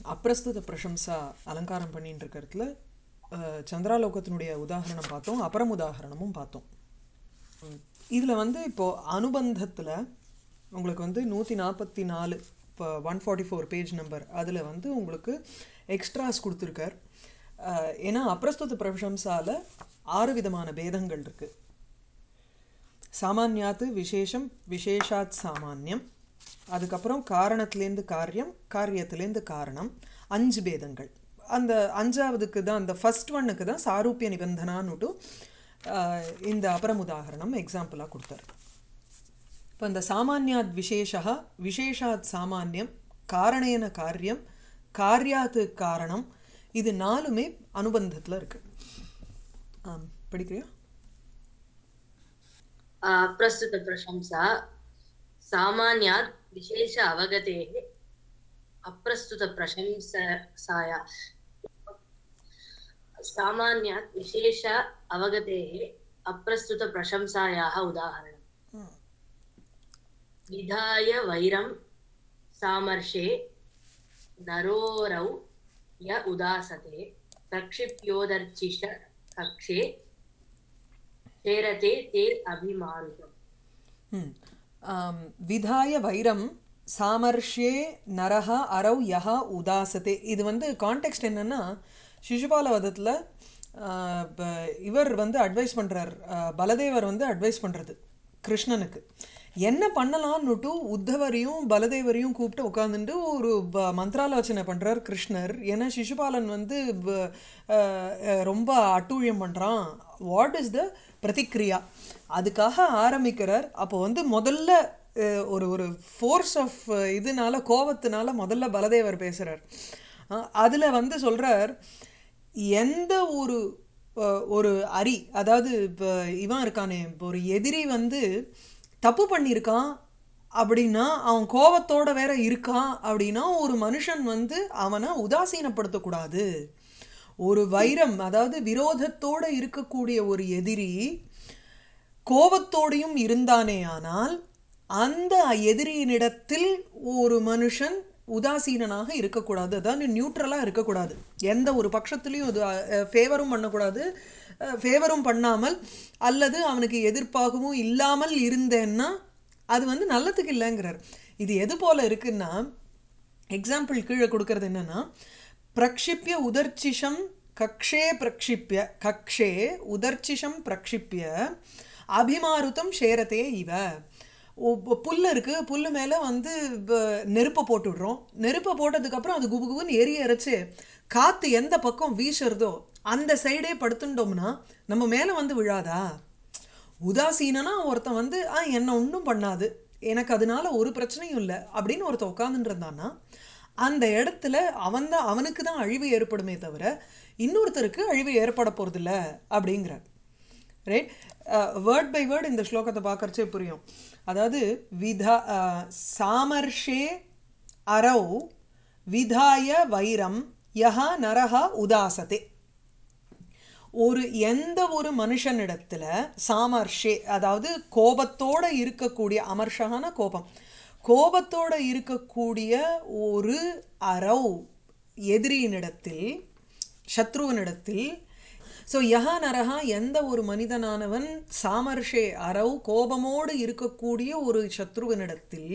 அப்பிரஸ்துத பிரசம்சா அலங்காரம் பண்ணிட்டு இருக்கிறதுல அஹ், சந்திராலோகத்தினுடைய உதாகரணம் பார்த்தோம் அபரம் உதாகரணமும் பார்த்தோம் இதில் வந்து இப்போது அனுபந்தத்தில் உங்களுக்கு வந்து நூற்றி நாற்பத்தி நாலு இப்போ one forty four page number அதில் வந்து உங்களுக்கு எக்ஸ்ட்ராஸ் கொடுத்துருக்கார் அஹ், ஏன்னா அப்பிரஸ்துத பிரசம்சால ஆறு விதமான பேதங்கள் இருக்குது சாமானியாத்து விசேஷம் விசேஷாத் சாமானியம் அதுக்கப்புறம் காரணத்துலேருந்து காரியம் காரியத்துலேருந்து காரணம் அஞ்சு பேதங்கள் அந்த அஞ்சாவதுக்கு தான் அந்த ஃபர்ஸ்ட் ஒன்னுக்கு தான் சாரூபிய நிபந்தனான்னுட்டு ஆஹ், இந்த அபரம் உதாகரணம் எக்ஸாம்பிளாக கொடுத்தார் இப்போ இந்த சாமானியாத் விசேஷா விசேஷாத் சாமானியம் காரணேன காரியம் காரியாத்து காரணம் இது நாலுமே அனுபந்தத்தில் இருக்கு ஆம், படிக்கிறியா अप्रस्तुतप्रशंसा सामान्यात् विशेष अवगतेः अप्रस्तुतप्रशंसाया सामान्यात् विशेष अवगतेः अप्रस्तुतप्रशंसायाः उदाहरणम् विधाय वैरं सामर्शे नरोरौ य उदासते प्रक्षिप्योदर्चिष कक्षे शेरते ते अभिमारुतम् ம். ஆம், விதாய வைரம் சாமர்ஷ்யே நரஹ அரௌ யஹா உதாசதே இது வந்து கான்டெக்ஸ்ட் என்னன்னா சிசுபால வதத்தில் இவர் வந்து அட்வைஸ் பண்ணுறார் பலதேவர் வந்து அட்வைஸ் பண்ணுறது கிருஷ்ணனுக்கு என்ன பண்ணலான்னுட்டு உத்தவரையும் பலதேவரையும் கூப்பிட்டு உட்காந்துட்டு ஒரு ப- மந்திராலோசனை பண்ணுறார் கிருஷ்ணர் ஏன்னா சிசுபாலன் வந்து ப- அஹ், அஹ், ரொம்ப அட்டூழியம் பண்ணுறான் வாட் இஸ் த பிரதிக்ரியா அதுக்காக ஆரம்பிக்கிறார் அப்போ வந்து முதல்ல அஹ், ஒரு ஒரு ஃபோர்ஸ் ஆஃப் இதனால கோவத்தினால முதல்ல பலதேவர் பேசுகிறார் அதில் வந்து சொல்கிறார் எந்த ஒரு அஹ், ஒரு அரி அதாவது இப்போ இவன் இருக்கானே இப்போ ஒரு எதிரி வந்து தப்பு பண்ணியிருக்கான் அப்படின்னா அவன் கோவத்தோட வேற இருக்கான் அப்படின்னா ஒரு மனுஷன் வந்து அவனை உதாசீனப்படுத்தக்கூடாது ஒரு வைரம் அதாவது விரோதத்தோட இருக்கக்கூடிய ஒரு எதிரி கோபத்தோடையும் இருந்தானே ஆனால் அந்த எதிரியினிடத்தில் ஒரு மனுஷன் உதாசீனனாக இருக்கக்கூடாது அதாவது நியூட்ரலாக இருக்கக்கூடாது எந்த ஒரு பட்சத்துலேயும் இது ஃபேவரும் பண்ணக்கூடாது ஃபேவரும் பண்ணாமல் அல்லது அவனுக்கு எதிர்ப்பாகவும் இல்லாமல் இருந்தேன்னா அது வந்து நல்லதுக்கு இல்லைங்கிறார் இது எது போல இருக்குன்னா எக்ஸாம்பிள் கீழே கொடுக்கறது என்னன்னா பிரக்ஷிப்பிய உதர்ச்சிஷம் கக்ஷே பிரக்ஷிப்பிய கக்ஷே உதர்ச்சிஷம் பிரக்ஷிப்பிய அபிமாருத்தம் ஷேரத்தே இவ ஒ- புல் இருக்கு புல்லு மேலே வந்து வ- நெருப்பை போட்டு விடுறோம் நெருப்பை போட்டதுக்கப்புறம் அது குபு குபுன்னு எரிய அரைச்சு காற்று எந்த பக்கம் வீசுறதோ அந்த சைடே படுத்துட்டோம்னா நம்ம மேலே வந்து விழாதா உதாசீனனா ஒருத்தன் வந்து ஆ என்ன ஒன்றும் பண்ணாது எனக்கு அதனால ஒரு பிரச்சனையும் இல்லை அப்படின்னு ஒருத்தன் உட்காந்துட்டு இருந்தான்னா அந்த இடத்துல அவன் தான் அவனுக்கு தான் அழிவு ஏற்படுமே தவிர இன்னொருத்தருக்கு அழிவு ஏற்பட போகிறதில்ல அப்படிங்கிறார் ரைட் வேர்ட் பை வேர்ட் இந்த ஸ்லோகத்தை பார்க்கறச்சே புரியும் அதாவது விதா அஹ், சாமர்ஷே அரௌ விதாய வைரம் யஹா நரஹா உதாசதே ஒரு எந்த ஒரு மனுஷனிடத்துல சாமர்ஷே அதாவது கோபத்தோட இருக்கக்கூடிய அமர்ஷகான கோபம் கோபத்தோட இருக்கக்கூடிய ஒரு அரவ் எதிரியினிடத்தில் சத்ருவனிடத்தில் ஸோ யஹா நரஹா எந்த ஒரு மனிதனானவன் சாமர்ஷே அரவ் கோபமோடு இருக்கக்கூடிய ஒரு சத்ருவனிடத்தில்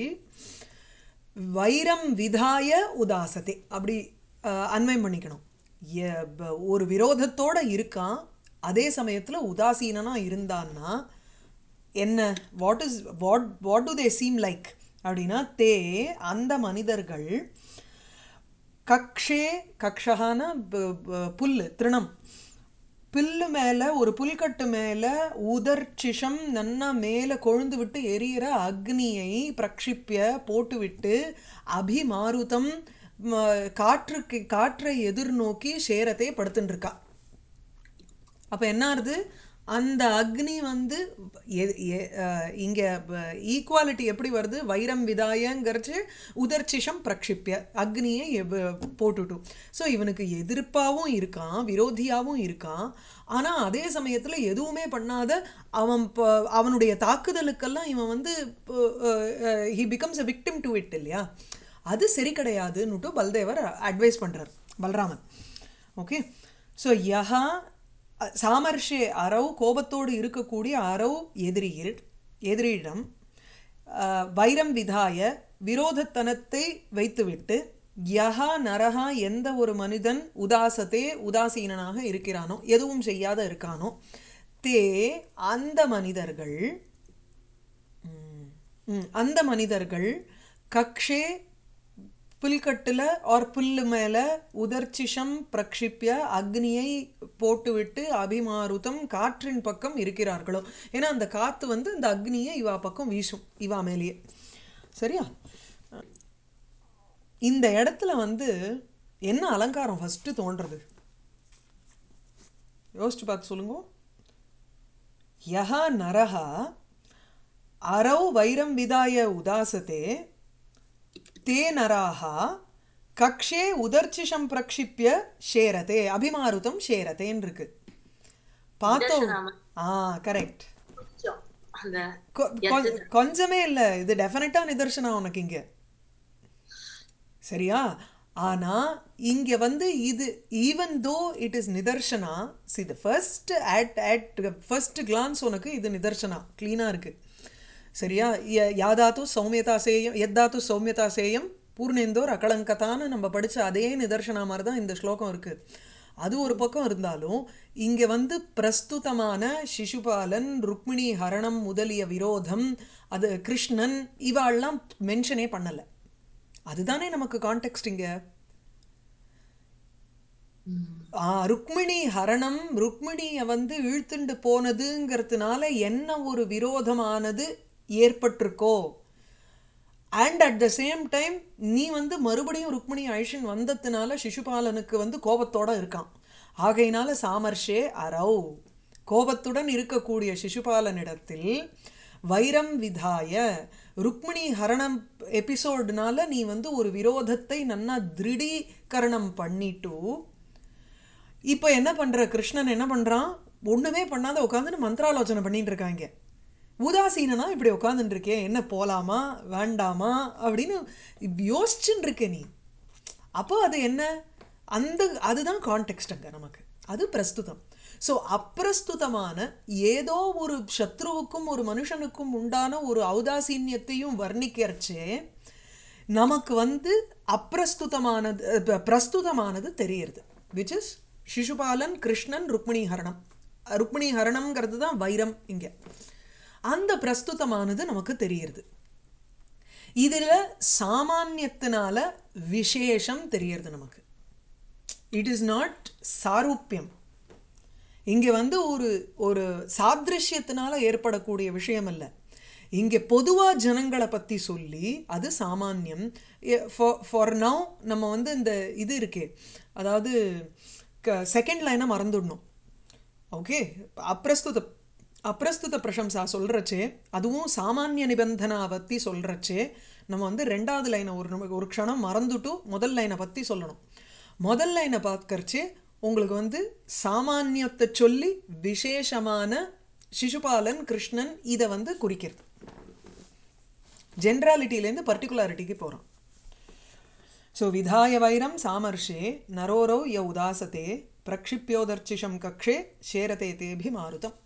வைரம் விதாய உதாசத்தை அப்படி அஹ், அன்வயம் பண்ணிக்கணும் எ- ப- ஒரு விரோதத்தோட இருக்கான் அதே சமயத்தில் உதாசீனனா இருந்தான்னா என்ன what is what what do they seem like அப்படின்னா தே அந்த மனிதர்கள் கக்ஷே கக்ஷகான ப- ப- புல்லு திருணம் பில்லு மேலே ஒரு புல்கட்டு மேலே உதர்ச்சிஷம் நன்னா மேலே கொழுந்து விட்டு எரியிற அக்னியை பிரக்ஷிப்பிய போட்டுவிட்டு அபிமாருதம் ம, காற்றுக்கு காற்றை எதிர்நோக்கி சேரத்தை படுத்துன்னு இருக்கா அப்போ என்ன ஆகுது அந்த அக்னி வந்து எ- எ- அஹ் இங்க ஈக்குவாலிட்டி எப்படி வருது வைரம் விதாயங்கிறச்சு உதர்ச்சிஷம் பிரக்ஷிப்பிய அக்னியை எவ- போட்டுட்டும் ஸோ இவனுக்கு எதிர்ப்பாகவும் இருக்கான் விரோதியாகவும் இருக்கான் ஆனால் அதே சமயத்தில் எதுவுமே பண்ணாத அவன் ப- அவனுடைய தாக்குதலுக்கெல்லாம் இவன் வந்து he becomes a victim to it இல்லையா அது சரி கிடையாதுன்னுட்டு பல்தேவர் அட்வைஸ் பண்ணுறார் பல்ராமன் ஓகே ஸோ யஹா அ, சாமர்ஷே அரவ் கோபத்தோடு இருக்கக்கூடிய அரவ் எதிரியில் எதிரியிடம் அஹ், வைரம் விதாய விரோதத்தனத்தை வைத்துவிட்டு யஹா நரஹா எந்த ஒரு மனிதன் உதாசத்தே உதாசீனனாக இருக்கிறானோ எதுவும் செய்யாத இருக்கானோ தே அந்த மனிதர்கள் ம், ம், அந்த மனிதர்கள் கக்ஷே புல்கட்டில் ஆர் புல்லு மேலே உதர்ச்சிஷம் பிரக்ஷிப்பிய அக்னியை போட்டுவிட்டு அபிமாருதம் காற்றின் பக்கம் இருக்கிறார்களோ ஏன்னா அந்த காற்று வந்து அந்த அக்னியை இவா பக்கம் வீசும் இவா மேலேயே சரியா இந்த இடத்துல வந்து என்ன அலங்காரம் ஃபஸ்ட்டு தோன்றது யோசிச்சு பார்த்து சொல்லுங்க யஹ நரஹ அரௌ வைரம் விதாய உதாசத்தே தே நராக கக்ஷே உதர்ச்சிஷம் பிரக்ஷிப்பிய ஷேரதே அபிமாருதம் ஷேரதேன்னு இருக்கு பார்த்தோம் நிதர்சனாம ஆ கரெக்ட் கொஞ்சம் அந்த கொஞ்சமே இல்லை இது டெஃபினட்டா நிதர்சனா உனக்கு இங்க சரியா ஆனா இங்க வந்து இது ஈவன் தோ இட் இஸ் நிதர்சனா see the first at at first glance உனக்கு இது நிதர்சனா க்ளீனாக இருக்கு சரியா ய- யாதாத்து சௌமியதா சேயம் எத்தாத்து சௌமியதா சேயம் பூர்ணேந்தோர் அகலங்கத்தான்னு நம்ம படிச்ச அதே நிதர்சனா மாதிரி தான் இந்த ஸ்லோகம் இருக்கு அது ஒரு பக்கம் இருந்தாலும் இங்க வந்து பிரஸ்துதமான சிசுபாலன் ருக்மிணி ஹரணம் முதலிய விரோதம் அது கிருஷ்ணன் இவாள்லாம் மென்ஷனே பண்ணல அதுதானே நமக்கு கான்டெக்ட் இங்க ஆ ருக்மிணி ஹரணம் ருக்மிணியை வந்து இழுத்துண்டு போனதுங்கிறதுனால என்ன ஒரு விரோதமானது ஏற்பட்டிருக்கோ and at the same time நீ வந்து மறுபடியும் ருக்மிணி அழிஷன் வந்ததுனால சிசுபாலனுக்கு வந்து கோபத்தோட இருக்கான் ஆகையினால சாமர்ஷே அரவ் கோபத்துடன் இருக்கக்கூடிய சிசுபாலனிடத்தில் வைரம் விதாய ருக்மிணி ஹரணம் எபிசோடுனால நீ வந்து ஒரு விரோதத்தை நன்னா திருடீகரணம் பண்ணிட்டு இப்போ என்ன பண்ற கிருஷ்ணன் என்ன பண்றான் ஒண்ணுமே பண்ணாத உட்காந்துட்டு மந்திராலோசனை பண்ணிட்டு இருக்காங்க உதாசீனனா இப்படி உட்காந்துட்டு இருக்கே என்ன போலாமா வேண்டாமா அப்படின்னு யோசிச்சுட்டு இருக்க நீ அப்போ அது என்ன அந்த அதுதான் கான்டெக்ட் அங்க நமக்கு அது பிரஸ்துதம் ஸோ அப்பிரஸ்துதமான ஏதோ ஒரு சத்ருவுக்கும் ஒரு மனுஷனுக்கும் உண்டான ஒரு ஔதாசீன்யத்தையும் வர்ணிக்கிறச்சே நமக்கு வந்து அப்பிரஸ்துதமானது அஹ், பிரஸ்துதமானது தெரியுது விச் இஸ் சிசுபாலன் கிருஷ்ணன் ருக்மிணி ஹரணம் ருக்மிணி ஹரணம்ங்கிறது தான் வைரம் இங்க அந்த பிரஸ்துதமானது நமக்கு தெரியுது இதுல சாமானியத்தினால விசேஷம் தெரியறது நமக்கு இட் இஸ் நாட் சாரூப்பியம் இங்க வந்து ஒரு ஒரு சாதிருஷ்யத்தினால ஏற்படக்கூடிய விஷயம் அல்ல இங்க பொதுவா ஜனங்களை பத்தி சொல்லி அது சாமானியம் ஃபார் நவ் நம்ம வந்து இந்த இது இருக்கே அதாவது செகண்ட் லைனை மறந்துடணும் ஓகே அப்பிரஸ்துத அப்பிரஸ்துத பிரசம்சா சொல்கிறச்சே அதுவும் சாமானிய நிபந்தனா பற்றி சொல்கிறச்சே நம்ம வந்து ரெண்டாவது லைனை ஒரு நிமி- ஒரு க்ஷணம் மறந்துட்டு முதல் லைனை பற்றி சொல்லணும் முதல் லைனை பார்க்கறச்சே உங்களுக்கு வந்து சாமானியத்தை சொல்லி விசேஷமான சிசுபாலன் கிருஷ்ணன் இதை வந்து குறிக்கிறது ஜென்ராலிட்டியிலேருந்து பர்டிகுலாரிட்டிக்கு போகிறோம் ஸோ விதாய வைரம் சாமர்ஷே நரோரோ ய உதாசதே பிரக்ஷிப்பியோதர்ச்சிஷம் கக்ஷே சேரதே தேபி மாருதம்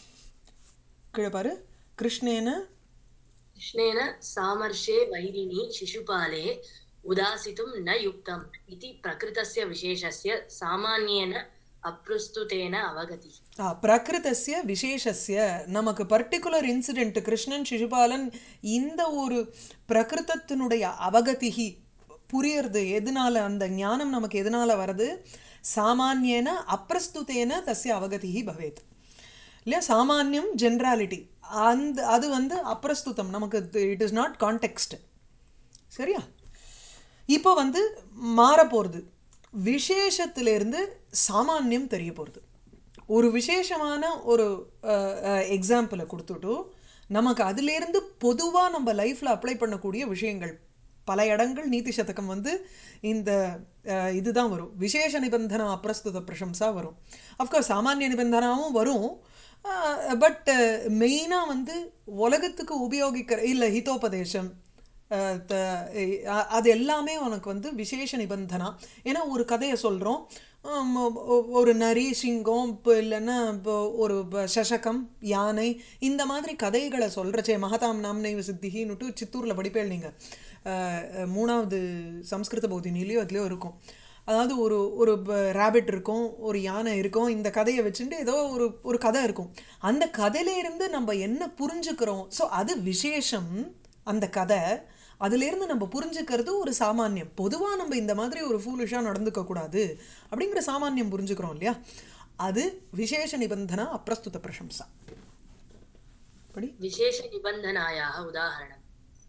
கீழே பாரு கிருஷ்ணேன कृष्णेन सामर्शे वैरिणी शिशुपाले उदासितुं न युक्तम् इति प्रकृतस्य विशेषस्य सामान्येन अप्रस्तुतेन अवगतिः ஆ, பிரகிருதஸ்ய விசேஷஸ்ய நமக்கு பர்டிகுலர் இன்சிடென்ட் கிருஷ்ணன் சிசுபாலன் இந்த ஒரு பிரகிருதத்தினுடைய அவகதிகி புரியறது எதனால அந்த ஞானம் நமக்கு எதனால வருது சாமானியன அப்பிரஸ்துதேன தஸ்ய அவகதிகி பவேத் இல்லையா சாமானியம் ஜென்ராலிட்டி அந்த அது வந்து அப்பிரஸ்துதம் நமக்கு இட் இஸ் நாட் கான்டெக்ஸ்ட் சரியா இப்போ வந்து மாற போகிறது விசேஷத்திலிருந்து சாமானியம் தெரிய போகிறது ஒரு விசேஷமான ஒரு எக்ஸாம்பிளை கொடுத்துட்டு நமக்கு அதிலேருந்து பொதுவாக நம்ம லைஃப்பில் அப்ளை பண்ணக்கூடிய விஷயங்கள் பல இடங்கள் நீதி சதகம் வந்து இந்த அஹ், இதுதான் வரும் விசேஷ நிபந்தனா அப்பிரஸ்துத பிரசம்சா வரும் அஃப்கோர்ஸ் சாமானிய நிபந்தனாவும் வரும் பட் மெயினாக வந்து உலகத்துக்கு உபயோகிக்கிற இல்லை ஹிதோபதேசம் அஹ், த- அ- அது எல்லாமே உனக்கு வந்து விசேஷ நிபந்தனா ஏன்னா ஒரு கதையை சொல்கிறோம் ஒரு நரி சிங்கம் இப்போ இல்லைன்னா இப்போ ஒரு ப- சசகம் யானை இந்த மாதிரி கதைகளை சொல்கிறச்சே மகதாம் நாம்னைவ சித்திகின்னுட்டு சித்தூரில் படிப்பேள் நீங்கள் மூணாவது சம்ஸ்கிருத போதினிலையோ அதுலேயோ இருக்கும் அதாவது ஒரு ஒரு ரேபிட் இருக்கும் ஒரு யானை இருக்கும் இந்த கதையை வச்சுட்டு ஏதோ ஒரு ஒரு கதை இருக்கும் அந்த கதையில இருந்து நம்ம என்ன புரிஞ்சுக்கிறோம் ஸோ அது விசேஷம் அந்த கதை அதிலிருந்து நம்ம புரிஞ்சுக்கிறது ஒரு சாமானியம் பொதுவாக நம்ம இந்த மாதிரி ஒரு ஃபூலிஷாக நடந்துக்க கூடாது அப்படிங்கிற சாமானியம் புரிஞ்சுக்கிறோம் இல்லையா அது விசேஷ நிபந்தனா அப்பிரஸ்துத பிரசம்சா படி विशेषनिबन्धनायाः उदाहरणम्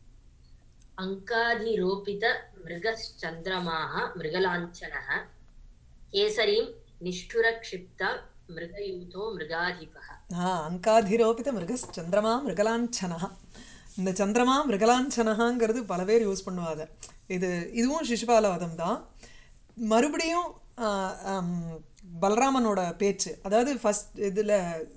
अङ्काधिरोपितमृगश्चन्द्रमाः मृगलाञ्छनः केसरीं निष्ठुरक्षिप्ता मृगयूथो मृगाधिपः ஆ அங்காதிரோபித மிருகஸ் சந்திரமா மிருகலாஞ்சனா இந்த சந்திரமா மிருகலாஞ்சனகாங்கிறது பல பேர் யூஸ் பண்ணுவாங்க இது இதுவும் சிசுபாலவதம் தான் மறுபடியும் ஆ, ஆம், பலராமனோட பேச்சு அதாவது ஃபஸ்ட் இதில்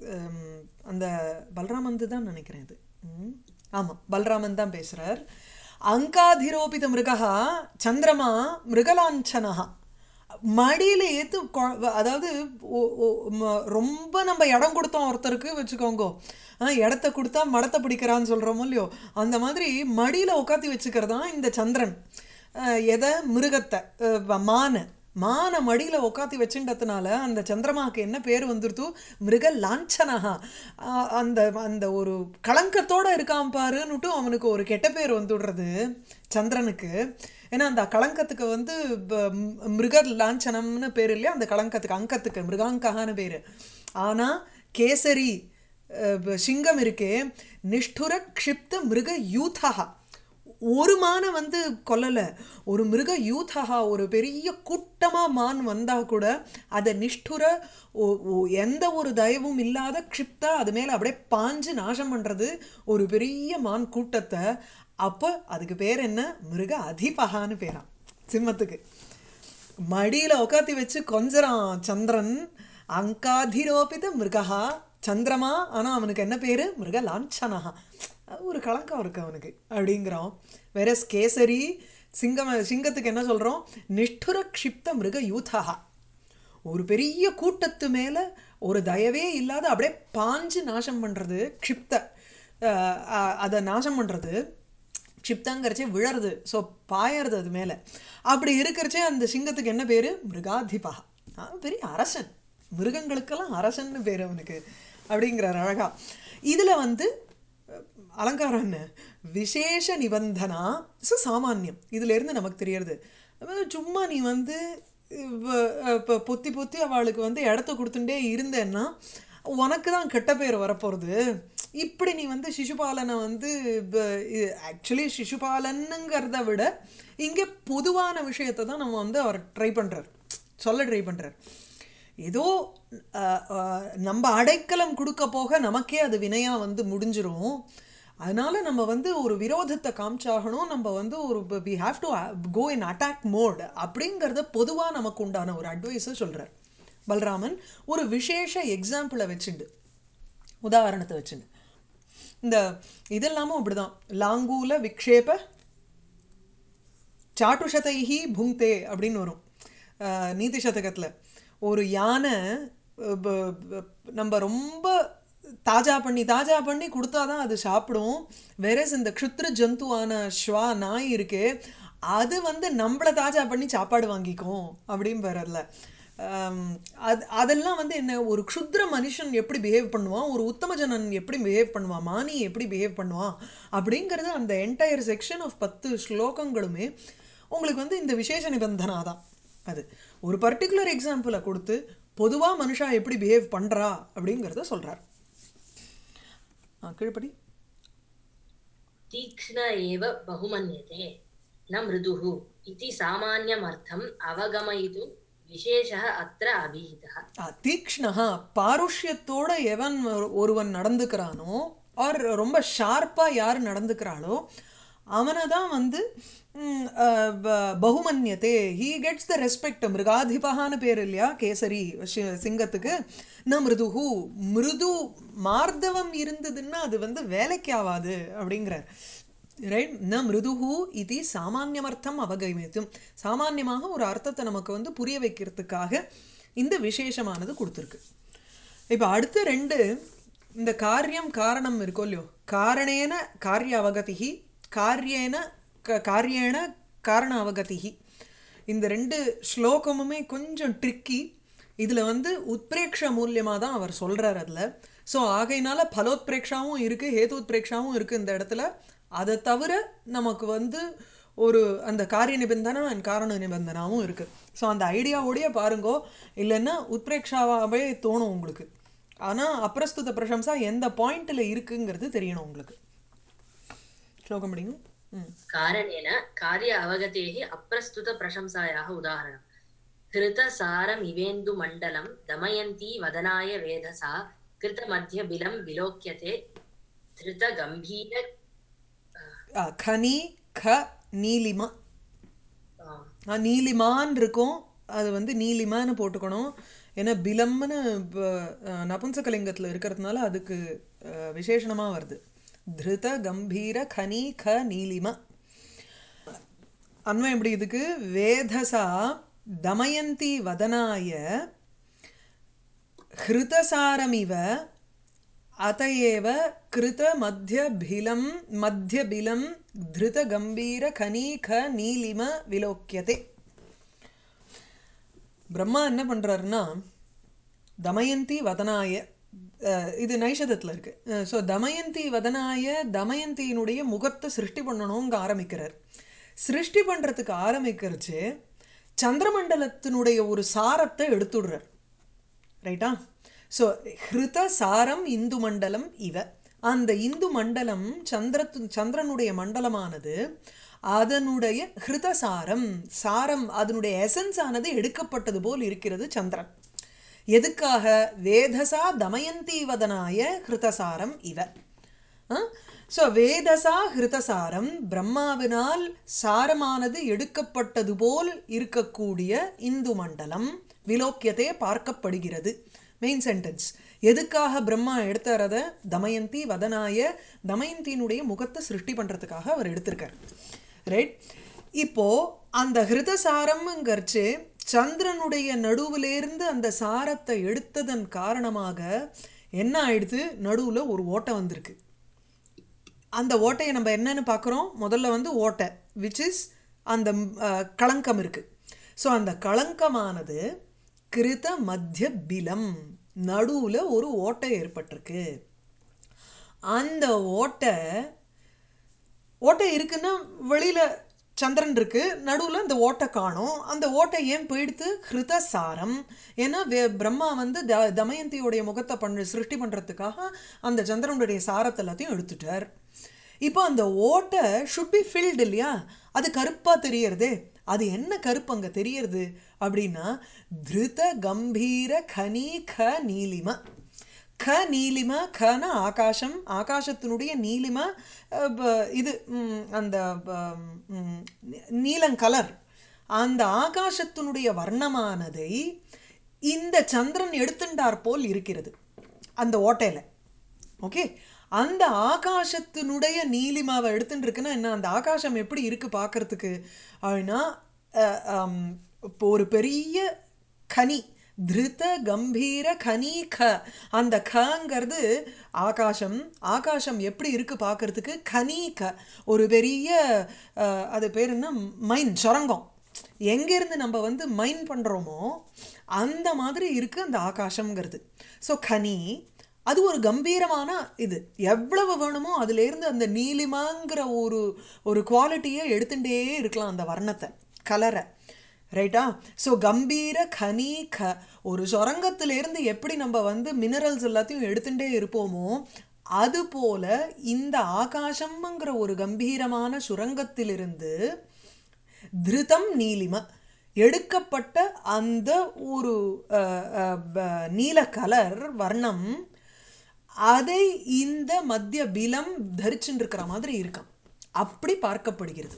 அந்த பலராமன் தான் நினைக்கிறேன் இது ம், ஆமாம் பலராமன் தான் பேசுகிறார் அங்காதிரோபித மிருகா சந்திரமா மிருகலாஞ்சனஹா மடியில் ஏற்று அதாவது ஒ- ஒ- ம- ரொம்ப நம்ம இடம் கொடுத்தோம் ஒருத்தருக்கு வச்சுக்கோங்க ஆ, இடத்த கொடுத்தா மடத்தை பிடிக்கிறான்னு சொல்கிறோமோ இல்லையோ அந்த மாதிரி மடியில் உட்காத்தி வச்சுக்கிறது தான் இந்த சந்திரன் ஆ, எதை மிருகத்தை ஆ, மானை மானை மடியில் உட்காத்தி வச்சுட்டதுனால அந்த சந்திரமாக்கு என்ன பேர் வந்துருத்து மிருக லாஞ்சனஹா ஆ, அந்த அந்த ஒரு களங்கத்தோட இருக்கான் பாருன்னுட்டு அவனுக்கு ஒரு கெட்ட பேர் வந்துடுறது சந்திரனுக்கு ஏன்னா அந்த களங்கத்துக்கு வந்து ப- ம்- மிருக லாஞ்சனம்னு பேர் இல்லையா அந்த களங்கத்துக்கு அங்கத்துக்கு மிருகாங்ககான்னு பேர் ஆனால் கேசரி அஹ், ப- சிங்கம் இருக்கே நிஷ்டுர க்ஷிப்த மிருக யூதா ஒரு மானை வந்து கொல்லலை ஒரு மிருக யூதா ஒரு பெரிய கூட்டமாக மான் வந்தால் கூட அதை நிஷ்டுர ஒ- ஒ- எந்த ஒரு தயவும் இல்லாத க்ஷிப்தா அது மேலே அப்படியே பாஞ்சு நாசம் பண்ணுறது ஒரு பெரிய மான் கூட்டத்தை அப்போ அதுக்கு பேர் என்ன மிருக அதிபகான்னு பேராம் சிம்மத்துக்கு மடியில் உட்காத்தி வச்சு கொஞ்சறான் சந்திரன் அங்காதிரோபித மிருகா சந்திரமா ஆனால் அவனுக்கு என்ன பேர் மிருக லாஞ்சனஹா அது ஒரு கலக்கம் இருக்கு அவனுக்கு அப்படிங்கிறோம் வேற கேசரி சிங்கம் சிங்கத்துக்கு என்ன சொல்கிறோம் நிஷ்டுர க்ஷிப்த மிருக யூதா ஒரு பெரிய கூட்டத்து மேலே ஒரு தயவே இல்லாத அப்படியே பாஞ்சு நாசம் பண்ணுறது க்ஷிப்த அஹ், அஹ், அதை நாசம் பண்ணுறது க்ஷிப்தங்கிறச்சே விழறது ஸோ பாயறது அது மேலே அப்படி இருக்கிறச்சே அந்த சிங்கத்துக்கு என்ன பேர் மிருகாதிபா அவன் பெரிய அரசன் மிருகங்களுக்கெல்லாம் அரசன்னு பேர் அவனுக்கு அப்படிங்கிறார் அழகா இதில் வந்து அஹ், அலங்காரம் என்ன விசேஷ நிபந்தனா ஸோ சாமானியம் இதிலேருந்து நமக்கு தெரியறது அதாவது சும்மா நீ வந்து இப்போ பொத்தி பொத்தி அவளுக்கு வந்து இடத்த கொடுத்துட்டே இருந்தேன்னா உனக்கு தான் கெட்ட பேர் வரப்போகிறது இப்படி நீ வந்து சிசுபாலனை வந்து ஆக்சுவலி சிசுபாலனுங்கிறத விட இங்கே பொதுவான விஷயத்தை தான் நம்ம வந்து அவர் ட்ரை பண்ணுறார் சொல்ல ட்ரை பண்ணுறார் ஏதோ அஹ், அஹ், நம்ம அடைக்கலம் கொடுக்க போக நமக்கே அது வினையா வந்து முடிஞ்சிரும் அதனால நம்ம வந்து ஒரு விரோதத்தை காமிச்சாகணும் நம்ம வந்து ஒரு we have to go in attack mode அப்படிங்கிறத பொதுவாக நமக்கு உண்டான ஒரு அட்வைஸை சொல்கிறார் பல்ராமன் ஒரு விசேஷ எக்ஸாம்பிளை வச்சுண்டு உதாரணத்தை வச்சுண்டு இந்த இதெல்லாமும் அப்படிதான் லாங்கூல விக்ஷேப சாட்டுஷதைஹி புங்தே அப்படின்னு வரும் அஹ், நீதி சதகத்தில் ஒரு யானை அஹ், ப- ப- நம்ம ரொம்ப தாஜா பண்ணி தாஜா பண்ணி கொடுத்தாதான் அது சாப்பிடும் வேறஸ் இந்த க்ஷுத்ர ஜந்துவான ஸ்வா நாய் இருக்கே அது வந்து நம்மளை தாஜா பண்ணி சாப்பாடு வாங்கிக்கும் அப்படின்னு வரல அது அதெல்லாம் வந்து என்ன ஒரு க்ஷுத்ர மனுஷன் எப்படி பிஹேவ் பண்ணுவான் ஒரு உத்தம ஜனன் எப்படி பிஹேவ் பண்ணுவான் மானி எப்படி பிஹேவ் பண்ணுவான் அப்படிங்கிறது அந்த என்டையர் செக்ஷன் ஆஃப் பத்து ஸ்லோகங்களுமே உங்களுக்கு வந்து இந்த விசேஷ நிபந்தனா தான் அது ஒரு பர்டிகுலர் எக்ஸாம்பிளை கொடுத்து பொதுவாக மனுஷா எப்படி பிஹேவ் பண்ணுறா அப்படிங்கிறத சொல்கிறார் கீழ்படி तीक्ष्ण एव बहुमन्यते न मृदुः इति सामान्यमर्थम् अवगमयितुं विशेषः अत्र अभिहितः ஆ, தீக்ஷ்ணஹா பாருஷ்யத்தோட எவன் ஒரு- ஒருவன் நடந்துக்கிறானோ ஆர் ரொம்ப ஷார்ப்பாக யார் நடந்துக்கிறாளோ அவனை தான் வந்து ம், அ, ப- பகுமன்யத்தே ஹீ கெட்ஸ் த ரெஸ்பெக்ட் மிருகாதிபகான்னு பேர் இல்லையா கேசரி சி- சிங்கத்துக்கு ந மிருதுஹு மிருது மார்தவம் இருந்ததுன்னா அது வந்து வேலைக்கு ஆகாது அப்படிங்கிறார் ரைட் ந மிருதுஹு இது சாமானியமர்த்தம் அவகமித்தும் சாமானியமாக ஒரு அர்த்தத்தை நமக்கு வந்து புரிய வைக்கிறதுக்காக இந்த விசேஷமானது கொடுத்துருக்கு இப்போ அடுத்த ரெண்டு இந்த காரியம் காரணம் இருக்கோ இல்லையோ காரணேன காரிய அவகதிகி காரியேன க காரியேன காரண அவகதிகி இந்த ரெண்டு ஸ்லோகமுமே கொஞ்சம் ட்ரிக்கி இதில் வந்து உத்பிரேக்ஷ மூலியமாக தான் அவர் சொல்கிறார் அதில் ஸோ ஆகையினால பலோத்பிரேக்ஷாவும் இருக்குது ஹேதுத்பிரேக்ஷாவும் இருக்குது இந்த இடத்துல அதை தவிர நமக்கு வந்து ஒரு அந்த காரிய நிபந்தனை அண்ட் காரண நிபந்தனாவும் இருக்குது ஸோ அந்த ஐடியாவோடய பாருங்கோ இல்லைன்னா உத்பிரேக்ஷாவாகவே தோணும் உங்களுக்கு ஆனால் அப்பிரஸ்துத பிரசம்சா எந்த பாயிண்டில் இருக்குங்கிறது தெரியணும் உங்களுக்கு ஸ்லோகம் படிங்க ம் कारणेन कार्य अवगतेः अप्रस्तुतप्रशंसायाः उदाहरणम् कृतसारमिवेन्दुमण्डलं दमयन्ती वदनाय वेधसा कृतमध्यबिलं विलोक्यते धृतगम्भीर ஆ, கனி க நீலிமா आ, ஆ, நீலிமான் இருக்கும் அது வந்து நீலிமான்னு போட்டுக்கணும் ஏன்னா பிலம்னு ப- ஆ, நபும்சகலிங்கத்தில் இருக்கிறதுனால அதுக்கு விசேஷணமாக வருது திருத கம்பீர கனி க நீலிமா அன்வயம் எப்படி இதுக்கு வேதசா தமயந்தி வதனாய ஹிருதசாரமிவ அதையேவ கிருத மத்தியபிலம் மத்தியபிலம் திருத கம்பீர கனி க நீலிம விலோக்கியதே பிரம்மா என்ன பண்றாருன்னா தமயந்தி வதனாய அஹ், இது நைஷதத்தில் இருக்கு ஸோ தமயந்தி வதனாய தமயந்தியினுடைய முகத்தை சிருஷ்டி பண்ணணுங்க ஆரம்பிக்கிறார் சிருஷ்டி பண்ணுறதுக்கு ஆரம்பிக்கிறச்சு சந்திரமண்டலத்தினுடைய ஒரு சாரத்தை எடுத்துடுறார் ரைட்டா ஸோ ஹிருத சாரம் இந்து மண்டலம் இவ அந்த இந்து மண்டலம் சந்திரத்து சந்திரனுடைய மண்டலமானது அதனுடைய ஹிருத சாரம் சாரம் அதனுடைய எசன்ஸ் ஆனது எடுக்கப்பட்டது போல் இருக்கிறது சந்திரன் எதுக்காக வேதசா தமயந்தி வதனாய ஹிருதசாரம் இவ ஸோ வேதசா ஹிருதசாரம் பிரம்மாவினால் சாரமானது எடுக்கப்பட்டது போல் இருக்கக்கூடிய இந்து மண்டலம் விலோக்கியத்தை பார்க்கப்படுகிறது மெயின் சென்டென்ஸ் எதுக்காக பிரம்மா எடுத்தார் அதை தமயந்தி வதனாய தமயந்தியினுடைய முகத்தை சிருஷ்டி பண்ணுறதுக்காக அவர் எடுத்திருக்கார் ரைட் இப்போ அந்த ஹிருதசாரம்ங்கிறச்சு சந்திரனுடைய நடுவிலேருந்து அந்த சாரத்தை எடுத்ததன் காரணமாக என்ன ஆயிடுது நடுவில் ஒரு ஓட்டை வந்திருக்கு அந்த ஓட்டையை நம்ம என்னன்னு பார்க்குறோம் முதல்ல வந்து ஓட்டை விச் இஸ் அந்த அஹ், களங்கம் இருக்குது ஸோ அந்த களங்கமானது கிருத மத்திய பிலம் நடுவில் ஒரு ஓட்டை ஏற்பட்டிருக்கு அந்த ஓட்டை ஓட்டை இருக்குன்னா வெளியில் சந்திரன் இருக்கு நடுவில் அந்த ஓட்டை காணும் அந்த ஓட்டை ஏன் போயிடுத்து ஹிருதசாரம் ஏன்னா வே பிரம்மா வந்து த தமயந்தியோடைய முகத்தை பண்ண சிருஷ்டி பண்ணுறதுக்காக அந்த சந்திரனுடைய சாரத்தை எல்லாத்தையும் எடுத்துட்டார் இப்போ அந்த ஓட்டை ஷுட் பி ஃபில்டு இல்லையா அது கருப்பாக தெரியறதே அது என்ன கருப்பு அங்கே தெரியறது அப்படின்னா திருத கம்பீர கனி க நீலிம க நீலிம கன ஆகாசம் ஆகாசத்தினுடைய நீலிம அஹ், ப- இது ம், அந்த ப- ம், நீலம் கலர் அந்த ஆகாசத்தினுடைய வர்ணமானதை இந்த சந்திரன் எடுத்துண்டார் போல் இருக்கிறது அந்த ஓட்டையில் ஓகே அந்த ஆகாசத்தினுடைய நீலிமாவை எடுத்துட்டு இருக்குன்னா என்ன அந்த ஆகாசம் எப்படி இருக்கு பார்க்கறதுக்கு அப்படின்னா அஹ், ஹம், இப்போ ஒரு பெரிய கனி திருத கம்பீர கனி க அந்த கங்கிறது ஆகாசம் ஆகாசம் எப்படி இருக்கு பார்க்கறதுக்கு கனி க ஒரு பெரிய அஹ், அது பேர் என்ன மைன் சுரங்கம் எங்கேருந்து நம்ம வந்து மைன் பண்ணுறோமோ அந்த மாதிரி இருக்குது அந்த ஆகாசம்ங்கிறது ஸோ கனி அது ஒரு கம்பீரமான இது எவ்வளவு வேணுமோ அதுலேருந்து அந்த நீலிமாங்கிற ஒரு ஒரு குவாலிட்டியை எடுத்துட்டே இருக்கலாம் அந்த வர்ணத்தை கலரை ரைட்டா ஸோ கம்பீர கனி க ஒரு சுரங்கத்திலேருந்து எப்படி நம்ம வந்து மினரல்ஸ் எல்லாத்தையும் எடுத்துட்டே இருப்போமோ அதுபோல இந்த ஆகாசம்ங்கிற ஒரு கம்பீரமான சுரங்கத்திலிருந்து திருதம் நீலிம எடுக்கப்பட்ட அந்த ஒரு அஹ், அஹ், ப- நீல கலர் வர்ணம் அதை இந்த மத்திய பிலம் தரிச்சுட்டு இருக்கிற மாதிரி இருக்காம் அப்படி பார்க்கப்படுகிறது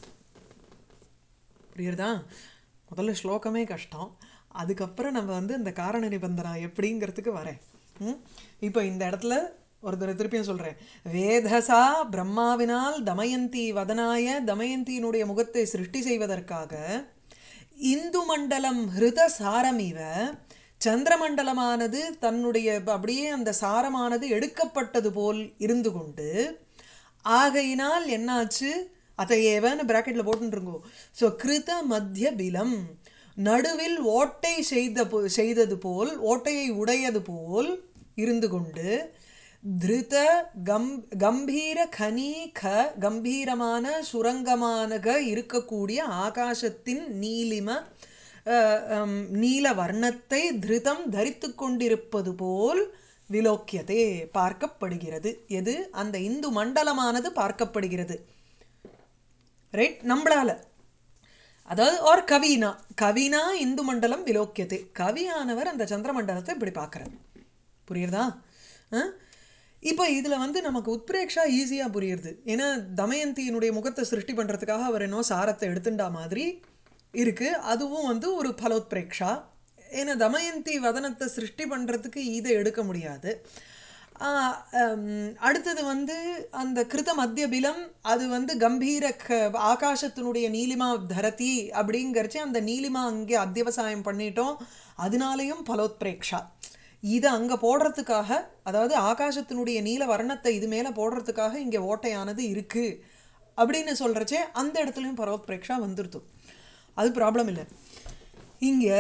புரியுறதா முதல்ல ஸ்லோகமே கஷ்டம் அதுக்கப்புறம் நம்ம வந்து இந்த காரண நிபந்தனா எப்படிங்கிறதுக்கு வரேன் ம்? இப்போ இந்த இடத்துல ஒரு தடவை திருப்பியும் சொல்றேன் வேதசா பிரம்மாவினால் தமயந்தி வதனாய தமயந்தியினுடைய முகத்தை சிருஷ்டி செய்வதற்காக இந்து மண்டலம் ஹிருத சாரமிவ சந்திரமண்டலமானது தன்னுடைய அப்படியே அந்த சாரமானது எடுக்கப்பட்டது போல் இருந்து கொண்டு ஆகையினால் என்னாச்சு அதையேவன்னு பிராக்கெட்டில் போட்டுருங்கோ ஸோ கிருத மத்திய பிலம் நடுவில் ஓட்டை செய்த போ- செய்தது போல் ஓட்டையை உடையது போல் இருந்து கொண்டு திருத கம் கம்பீர கனி க கம்பீரமான சுரங்கமானக இருக்கக்கூடிய ஆகாசத்தின் நீலிம அஹ், ஹம், நீல வர்ணத்தை திருதம் தரித்து கொண்டிருப்பது போல் விலோக்கியதே பார்க்கப்படுகிறது எது அந்த இந்து மண்டலமானது பார்க்கப்படுகிறது ரைட் நம்மளால அதாவது ஒரு கவினா கவினா இந்து மண்டலம் விலோக்கியதே கவியானவர் அந்த சந்திரமண்டலத்தை இப்படி பார்க்குறார் புரியுறதா ஆ? இப்போ இதில் வந்து நமக்கு உத்பிரேக்ஷா ஈஸியாக புரியுறது ஏன்னா தமயந்தியினுடைய முகத்தை சிருஷ்டி பண்ணுறதுக்காக அவர் என்ன சாரத்தை எடுத்துண்டா மாதிரி இருக்குது அதுவும் வந்து ஒரு பலோத்பிரேக்ஷா ஏன்னா தமயந்தி வதனத்தை சிருஷ்டி பண்ணுறதுக்கு இதை எடுக்க முடியாது ஆஹ் ஹம், அடுத்தது வந்து அந்த கிருத மத்திய பிலம் அது வந்து கம்பீர க ஆகாசத்தினுடைய நீலிமா தரதி அப்படிங்கிறச்சு அந்த நீலிமா அங்கே அத்தியவசாயம் பண்ணிட்டோம் அதனாலேயும் பலோத்பிரேக்ஷா இதை அங்கே போடுறதுக்காக அதாவது ஆகாசத்தினுடைய நீல வர்ணத்தை இது மேலே போடுறதுக்காக இங்கே ஓட்டையானது இருக்குது அப்படின்னு சொல்கிறச்சே அந்த இடத்துலையும் பலோத்பிரேக்ஷா வந்துருது அது ப்ராப்ளம் இல்லை இங்கே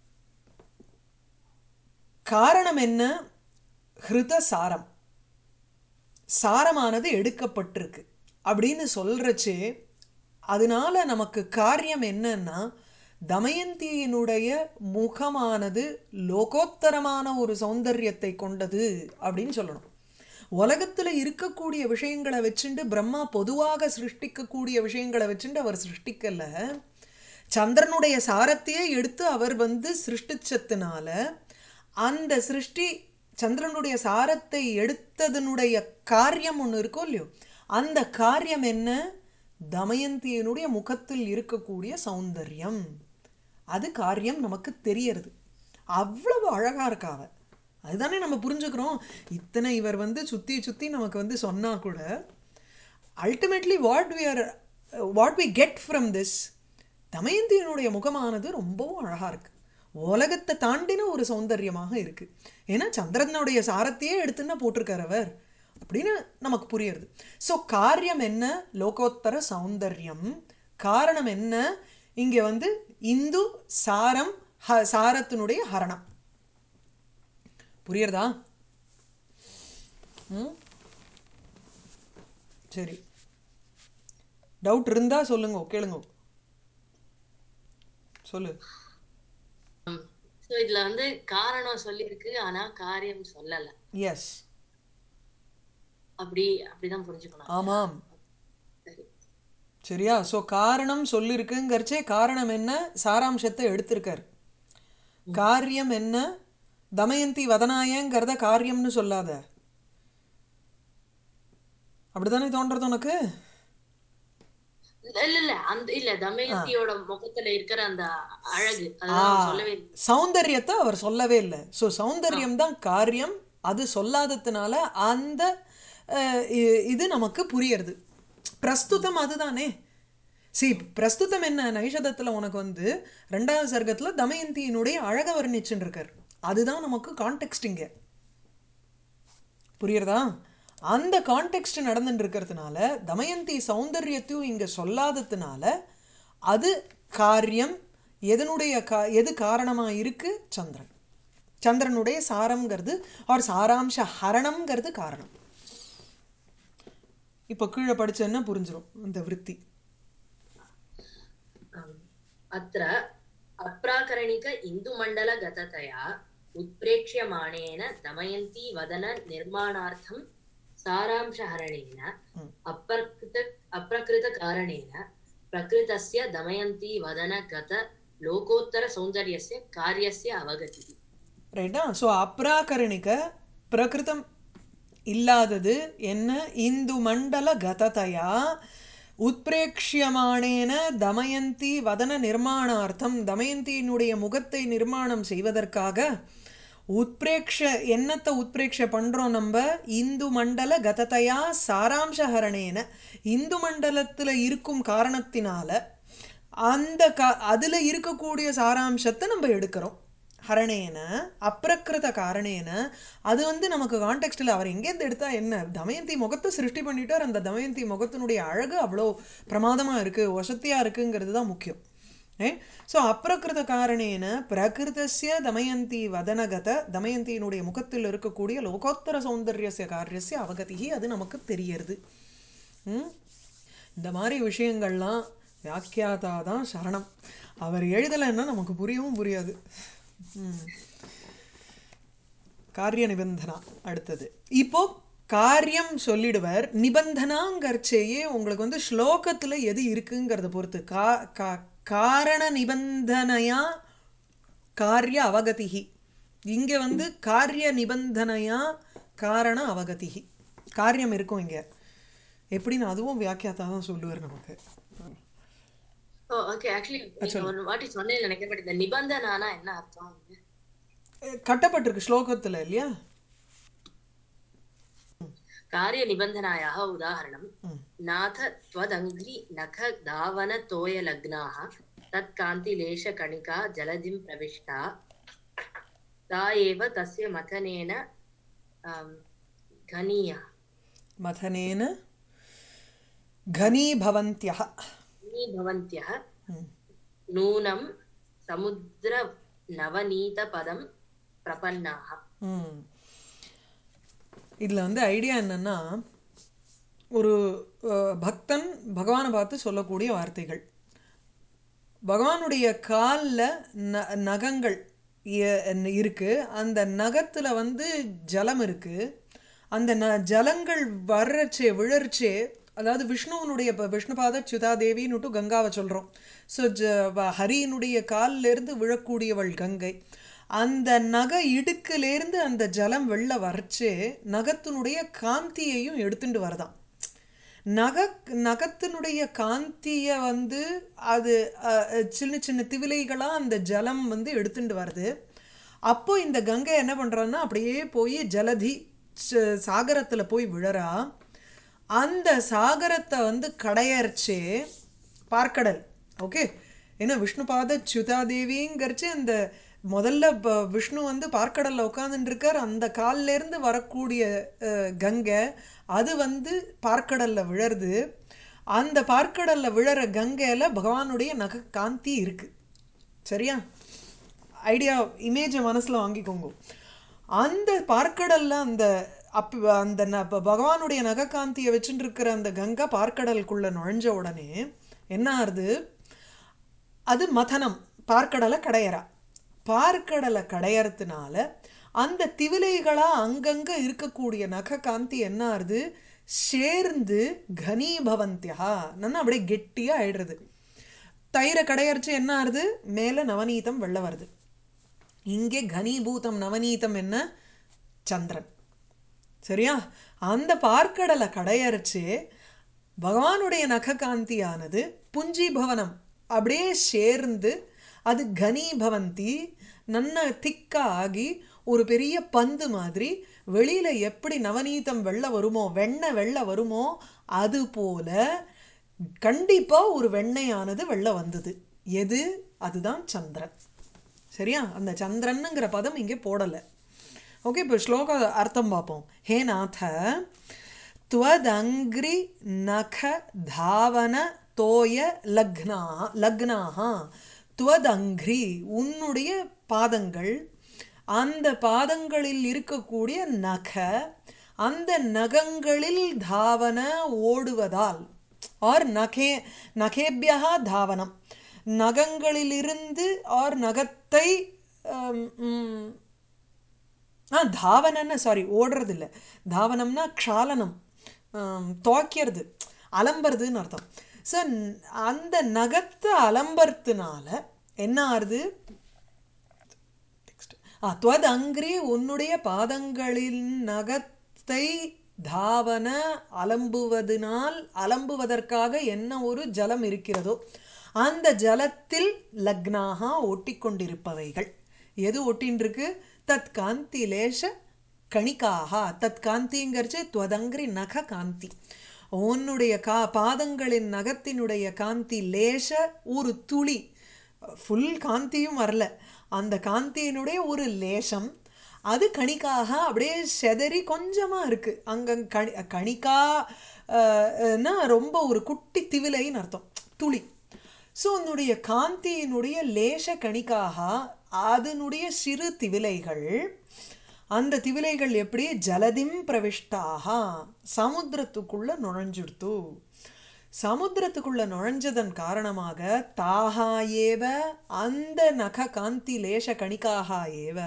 காரணம் என்ன ஹிருத சாரம் சாரமானது எடுக்கப்பட்டிருக்கு அப்படின்னு சொல்றச்சே அதனால நமக்கு காரியம் என்னன்னா தமயந்தியினுடைய முகமானது லோகோத்தரமான ஒரு சௌந்தரியத்தை கொண்டது அப்படின்னு சொல்லணும் உலகத்துல இருக்கக்கூடிய விஷயங்களை வச்சுண்டு பிரம்மா பொதுவாக சிருஷ்டிக்கக்கூடிய விஷயங்களை வச்சுண்டு அவர் சிருஷ்டிக்கல சந்திரனுடைய சாரத்தையே எடுத்து அவர் வந்து சிருஷ்டிச்சதுனால அந்த சிருஷ்டி சந்திரனுடைய சாரத்தை எடுத்ததனுடைய காரியம் ஒன்று இருக்கோ இல்லையோ அந்த காரியம் என்ன தமயந்தியனுடைய முகத்தில் இருக்கக்கூடிய சௌந்தர்யம் அது காரியம் நமக்கு தெரியறது அவ்வளவு அழகா இருக்கா அவ அதுதானே நம்ம புரிஞ்சுக்கிறோம் இத்தனை இவர் வந்து சுத்தி சுத்தி நமக்கு வந்து சொன்னா கூட ultimately what we are what we get from this தமயந்தியனுடைய முகமானது ரொம்பவும் அழகா இருக்கு உலகத்தை தாண்டின ஒரு சௌந்தரியமாக இருக்கு ஏன்னா சந்திரனுடைய சாரத்தையே எடுத்துன்னு போட்டிருக்கார் அவர் அப்படின்னு நமக்கு புரியுறது ஸோ காரியம் என்ன லோகோத்தர சௌந்தர்யம் காரணம் என்ன இங்கே வந்து இந்து சாரம் ஹ சாரத்தினுடைய ஹரணம் புரியுறதா ம் சரி டவுட் இருந்தா சொல்லுங்க கேளுங்க சொல்லு சோ இதுல வந்து காரணம் சொல்லியிருக்கு ஆனா காரியம் சொல்லல எஸ் அப்படி அப்படிதான் புரிஞ்சுக்கணும் ஆமாம் சரி சரியா ஸோ காரணம் சொல்லியிருக்குங்கிறச்சே காரணம் என்ன சாராம்சத்தை எடுத்திருக்கார் காரியம் என்ன தமயந்தி வதனாயங்கிறத காரியம்னு சொல்லாத அப்படிதானே தோன்றது உனக்கு இல்ல இல்ல இல்ல அந்த இல்ல தமயந்தியோட முகத்துல இருக்கிற அந்த அழகு ஆ அதுதான் சொல்லவே இல்லை. சௌந்தரியத்தை அவர் சொல்லவே இல்லை ஸோ சௌந்தரியம் தான் காரியம் அது சொல்லாததுனால அந்த அஹ், இ- இது நமக்கு புரியறது பிரஸ்துதம் அதுதானே சி பிரஸ்துதம் என்ன நைஷதத்தில் உனக்கு வந்து ரெண்டாவது சர்க்கத்தில் தமயந்தியினுடைய அழக வர்ணிச்சுன்னு இருக்கார் அதுதான் நமக்கு கான்டெக்ஸ்ட் இங்க புரியுறதா அந்த கான்டெக்ஸ்ட் நடந்துட்டு இருக்கிறதுனால தமயந்தி சௌந்தரியத்தையும் இங்க சொல்லாததுனால அது காரியம் எதனுடைய கா எது காரணமா இருக்கு சந்திரன் சந்திரனுடைய சாரம்ங்கிறது ஆர் சாராம்ச ஹரணம்ங்கிறது காரணம் இப்போ கீழே படிச்சேன்னா புரிஞ்சிடும் இந்த விற்பி आम्। अत्र अप्राकरणिक इन्दुमण्डलगततया उत्प्रेक्ष्यमाणेन दमयन्ती वदन निर्माणार्थं सारांशहरणेन अप्रकृत अप्रकृतकारणेन प्रकृतस्य दमयन्ती वदनगत लोकोत्तरसौन्दर्यस्य कार्यस्य अवगतिः ரைட்டா ஸோ அப்ராகரணிக பிரகிருதம் இல்லாதது என்ன இந்து மண்டல கததையா உத்பிரேக்ஷியமானேன தமயந்தி வதன நிர்மாணார்த்தம் தமயந்தியினுடைய முகத்தை நிர்மாணம் செய்வதற்காக உத்பிரேக்ஷ என்னத்தை உத்பிரேக்ஷ பண்ணுறோம் நம்ம இந்து மண்டல கததையா சாராம்சஹரணேன இந்து மண்டலத்தில் இருக்கும் காரணத்தினால அந்த கா அதில் இருக்கக்கூடிய சாராம்சத்தை நம்ம எடுக்கிறோம் ஹரணேன அப்பிரகிருத காரணேன அது வந்து நமக்கு கான்டெக்ஸ்டில் அவர் எங்கேருந்து எடுத்தா என்ன தமயந்தி முகத்தை சிருஷ்டி பண்ணிட்டார் அந்த தமயந்தி முகத்தினுடைய அழகு அவ்வளோ பிரமாதமாக இருக்குது வசத்தியாக இருக்குங்கிறது தான் முக்கியம் ஏ ஸோ அப்பிரகிருத காரணேன பிரகிருதஸ்ய தமயந்தி வதனகத தமயந்தியினுடைய முகத்தில் இருக்கக்கூடிய லோகோத்தர சௌந்தர்யசிய காரியசிய அவகதி அது நமக்கு தெரியறது ம்? இந்த மாதிரி விஷயங்கள்லாம் வியாக்கியாதா தான் சரணம் அவர் எழுதலைன்னா நமக்கு புரியவும் புரியாது ம். காரிய நிபந்தனா அடுத்தது இப்போ காரியம் சொல்லிடுவர் நிபந்தனாங்கர்ச்சேயே உங்களுக்கு வந்து ஸ்லோகத்தில் எது இருக்குங்கிறத பொறுத்து கா கா காரண நிபந்தனையா காரிய அவகதிகி இங்கே வந்து காரிய நிபந்தனையா காரண அவகதிகி காரியம் இருக்கும் இங்கே எப்படின்னு அதுவும் வியாக்கியாத்தா தான் சொல்லுவார் நமக்கு ஓ ஓகே ஆக்சுவலி நீங்க ஒரு வாட்டி சொன்னேன்னு நினைக்கிறேன் பட் இந்த நிபந்தனானா என்ன அர்த்தம் அஹ் கட்டப்பட்டிருக்கு ஸ்லோகத்தில் இல்லையா कार्य निबन्धनायाः उदाहरणं नाथ त्वदङ्घ्रि नख धावन तोय लग्नाः तत्कान्तिलेशकणिका जलधिं प्रविष्टा ता एव तस्य मथनेन आम्, घनीयः मथनेन घनीभवन्त्यः भवन्त्यः ம். नूनं समुद्रनवनीतपदं प्रपन्नाः ம் இதில் வந்து ஐடியா என்னன்னா ஒரு அஹ், பக்தன் பகவானை பார்த்து சொல்லக்கூடிய வார்த்தைகள் பகவானுடைய காலில் ந நகங்கள் இ- இருக்கு அந்த நகத்தில் வந்து ஜலம் இருக்கு அந்த ந ஜலங்கள் வர்றச்சே விழர்ச்சே அதாவது விஷ்ணுவனுடைய இப்போ விஷ்ணுபாத சுதாதேவின்னுட்டு கங்காவை சொல்கிறோம் ஸோ ஜ வ- ஹரியினுடைய கால்ல இருந்து விழக்கூடியவள் கங்கை அந்த நக இடுக்கிலேருந்து அந்த ஜலம் வெளில வரைச்சே நகத்தினுடைய காந்தியையும் எடுத்துட்டு வரதாம் நக நகத்தினுடைய காந்தியை வந்து அது அஹ், அஹ், சின்ன சின்ன திவிலைகளாக அந்த ஜலம் வந்து எடுத்துட்டு வருது அப்போ இந்த கங்கை என்ன பண்ணுறான்னா அப்படியே போய் ஜலதி ச- சாகரத்துல போய் விழறா அந்த சாகரத்தை வந்து கடையரிச்சே பார்க்கடல் ஓகே ஏன்னா விஷ்ணுபாத சுதாதேவிங்கிறச்சு அந்த முதல்ல ப- விஷ்ணு வந்து பார்க்கடல்ல உட்காந்துட்டு இருக்கார் அந்த கால்ல இருந்து வரக்கூடிய அஹ், கங்கை அது வந்து பார்க்கடல்ல விழருது அந்த பார்க்கடல்ல விழற கங்கையில பகவானுடைய நக காந்தி இருக்கு சரியா ஐடியா இமேஜை மனசில் வாங்கிக்கோங்க அந்த பார்க்கடல்ல அந்த அப் அந்த ந இப்ப பகவானுடைய நகக்காந்தியை வச்சுட்டு இருக்கிற அந்த கங்கை பார்க்கடலுக்குள்ள நுழைஞ்ச உடனே என்ன ஆகுது அது மதனம் பார்க்கடலை கடையறா பார்க்கடலை கடையறதுனால அந்த திவிலைகளா அங்கங்க இருக்கக்கூடிய நக காந்தி என்ன ஆறுது சேர்ந்து கனீபவந்தியா நல்லா அப்படியே கெட்டியா ஆயிடுறது தயிரை கடையரிச்சு என்ன ஆறுது மேலே நவநீதம் வெள்ள வருது இங்கே கனீபூதம் நவநீதம் என்ன சந்திரன் சரியா அந்த பார்க்கடலை கடையரிச்சு பகவானுடைய நககாந்தியானது புஞ்சீபவனம் அப்படியே சேர்ந்து அது கனீபவந்தி நன்ன திக்கா ஆகி ஒரு பெரிய பந்து மாதிரி வெளியில எப்படி நவநீதம் வெள்ள வருமோ வெண்ணெய் வெள்ள வருமோ அது போல கண்டிப்பா ஒரு வெண்ணெயானது வெள்ள வந்தது எது அதுதான் சந்திரன் சரியா அந்த சந்திரனுங்கிற பதம் இங்கே போடலை ஓகே இப்போ ஸ்லோக அர்த்தம் பார்ப்போம் ஹே நாத त्वदङ्घ्रि नख धावன தோய லக்னா லக்னாக துவதங்கிரி உன்னுடைய பாதங்கள் அந்த பாதங்களில் இருக்கக்கூடிய நக அந்த நகங்களில் தாவன ஓடுவதால் ஆர் நகே நகேபியா தாவனம் நகங்களிலிருந்து ஆர் நகத்தை ஹம், ம், ஆ தாவனன்னு சாரி ஓடுறது இல்லை தாவனம்னா க்ஷாலனம் ஆம், துவைக்கிறது அலம்புறதுன்னு அர்த்தம் ஸோ அந்த நகத்தை அலம்புறதுனால என்ன ஆறுது ஆ துவத் அங்கிரி உன்னுடைய பாதங்களின் நகத்தை தாவன அலம்புவதனால் அலம்புவதற்காக என்ன ஒரு ஜலம் இருக்கிறதோ அந்த ஜலத்தில் லக்னாக ஒட்டிக்கொண்டிருப்பவைகள் எது ஒட்டின்னு இருக்கு தத் காந்தி லேச கணிக்காக தத் காந்திங்கிறச்சு துவதங்கிரி நக காந்தி உன்னுடைய கா பாதங்களின் நகத்தினுடைய காந்தி லேச ஒரு துளி ஃபுல் காந்தியும் வரல அந்த காந்தியினுடைய ஒரு லேசம் அது கணிக்காக அப்படியே செதறி கொஞ்சமாக இருக்குது அங்கே கணி கணிக்கா அஹ், னா ரொம்ப ஒரு குட்டி திவிலைன்னு அர்த்தம் துளி ஸோ உன்னுடைய காந்தியினுடைய லேச கணிக்காக அதனுடைய சிறு திவிலைகள் அந்த திவிலைகள் எப்படி ஜலதிம் பிரவிஷ்டாக சமுத்திரத்துக்குள்ள நுழைஞ்சுடுத்து சமுத்திரத்துக்குள்ள நுழைஞ்சதன் காரணமாக தாகா ஏவ அந்த நக காந்தி லேச கணிக்காக ஏவ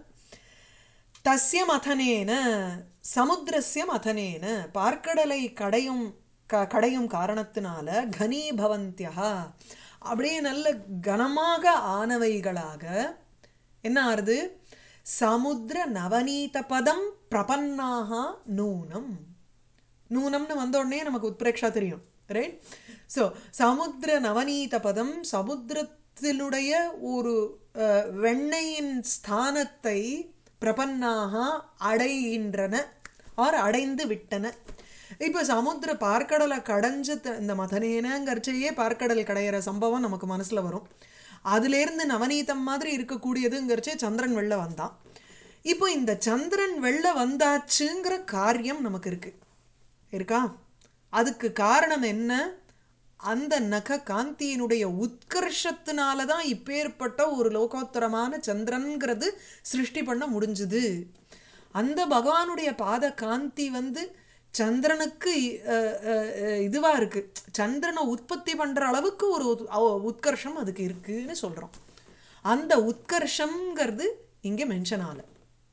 தஸ்ய மதனேன சமுத்திரஸ்ய மதனேன பார்க்கடலை கடையும் க கடையும் காரணத்தினால கனீபவந்தியா அப்படியே நல்ல கனமாக ஆனவைகளாக என்ன ஆறுது சமுத்திர நவநீத பதம் பிரபன்னாக நூனம் நூனம்னு வந்த உடனே நமக்கு உத்பிரேக்ஷா தெரியும் ரைட் ஸோ சமுத்திர நவநீத பதம் சமுத்திரத்தினுடைய ஒரு அஹ், வெண்ணையின் ஸ்தானத்தை பிரபன்னாக அடைகின்றன ஆர் அடைந்து விட்டன இப்போ சமுத்திர பார்க்கடலை கடைஞ்ச த- இந்த மதனேனங்கிறச்சையே பார்க்கடல் கடையிற சம்பவம் நமக்கு மனசில் வரும் அதுலேருந்து நவநீதம் மாதிரி இருக்கக்கூடியதுங்கிறச்சே சந்திரன் வெளில வந்தான் இப்போ இந்த சந்திரன் வெளில வந்தாச்சுங்கிற காரியம் நமக்கு இருக்கு இருக்கா அதுக்கு காரணம் என்ன அந்த நக காந்தியினுடைய உத்கர்ஷத்தினால தான் இப்பேற்பட்ட ஒரு லோகோத்தரமான சந்திரன்கிறது சிருஷ்டி பண்ண முடிஞ்சுது அந்த பகவானுடைய பாத காந்தி வந்து சந்திரனுக்கு அஹ், அஹ், அஹ், இதுவா இருக்கு சந்திரனை உற்பத்தி பண்ற அளவுக்கு ஒரு உத்- அவ- உத்கர்ஷம் அதுக்கு இருக்குன்னு சொல்றோம் அந்த உத்கர்ஷம்ங்கிறது இங்கே மென்ஷன் ஆகல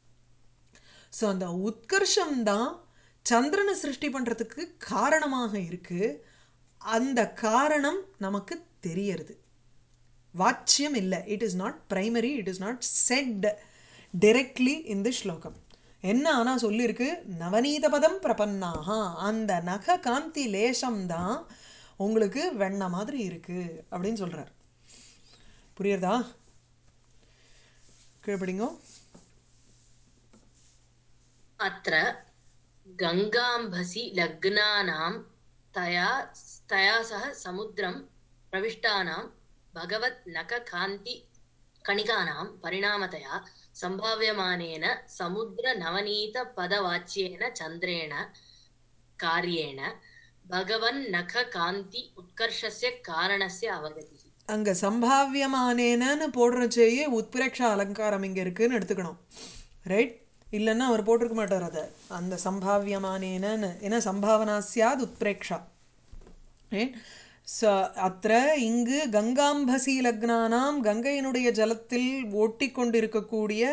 ஸோ அந்த உத்கர்ஷம் தான் சந்திரனை சிருஷ்டி பண்ணுறதுக்கு காரணமாக இருக்கு அந்த காரணம் நமக்கு தெரியறது வாச்சியம் இல்லை it is not primary it is not said directly in the ஸ்லோகம் என்ன ஆனால் சொல்லியிருக்கு நவநீத பதம் பிரபன்னாக அந்த நக காந்தி லேசம் தான் உங்களுக்கு வெண்ண மாதிரி இருக்கு அப்படின்னு சொல்றார் புரியுறதா கீழ்படிங்கோ अत्र गङ्गाम्भसि लग्नानां तया तया सह समुद्रं प्रविष्टानां भगवत् नखकान्ति कणिकानां परिणामतया सम्भाव्यमानेन समुद्रनवनीतपदवाच्येन चन्द्रेण कार्येण भगवन्नखकान्ति उत्कर्षस्य कारणस्य अवगतिः அங்கே சம்பாவியமானேனன்னு போடுறச்சேயே உத்பிரேக்ஷா அலங்காரம் இங்கே இருக்குன்னு எடுத்துக்கணும் ரைட் இல்லைன்னா அவர் போட்டிருக்க மாட்டார் அதை அந்த சம்பாவியமானேனன்னு ஏன்னா சம்பாவனா சியாத் உத்பிரேக்ஷா ரைட் ஸோ அத்த இங்கு கங்காம்பசி லக்னானாம் கங்கையினுடைய ஜலத்தில் ஓட்டி கொண்டிருக்கக்கூடிய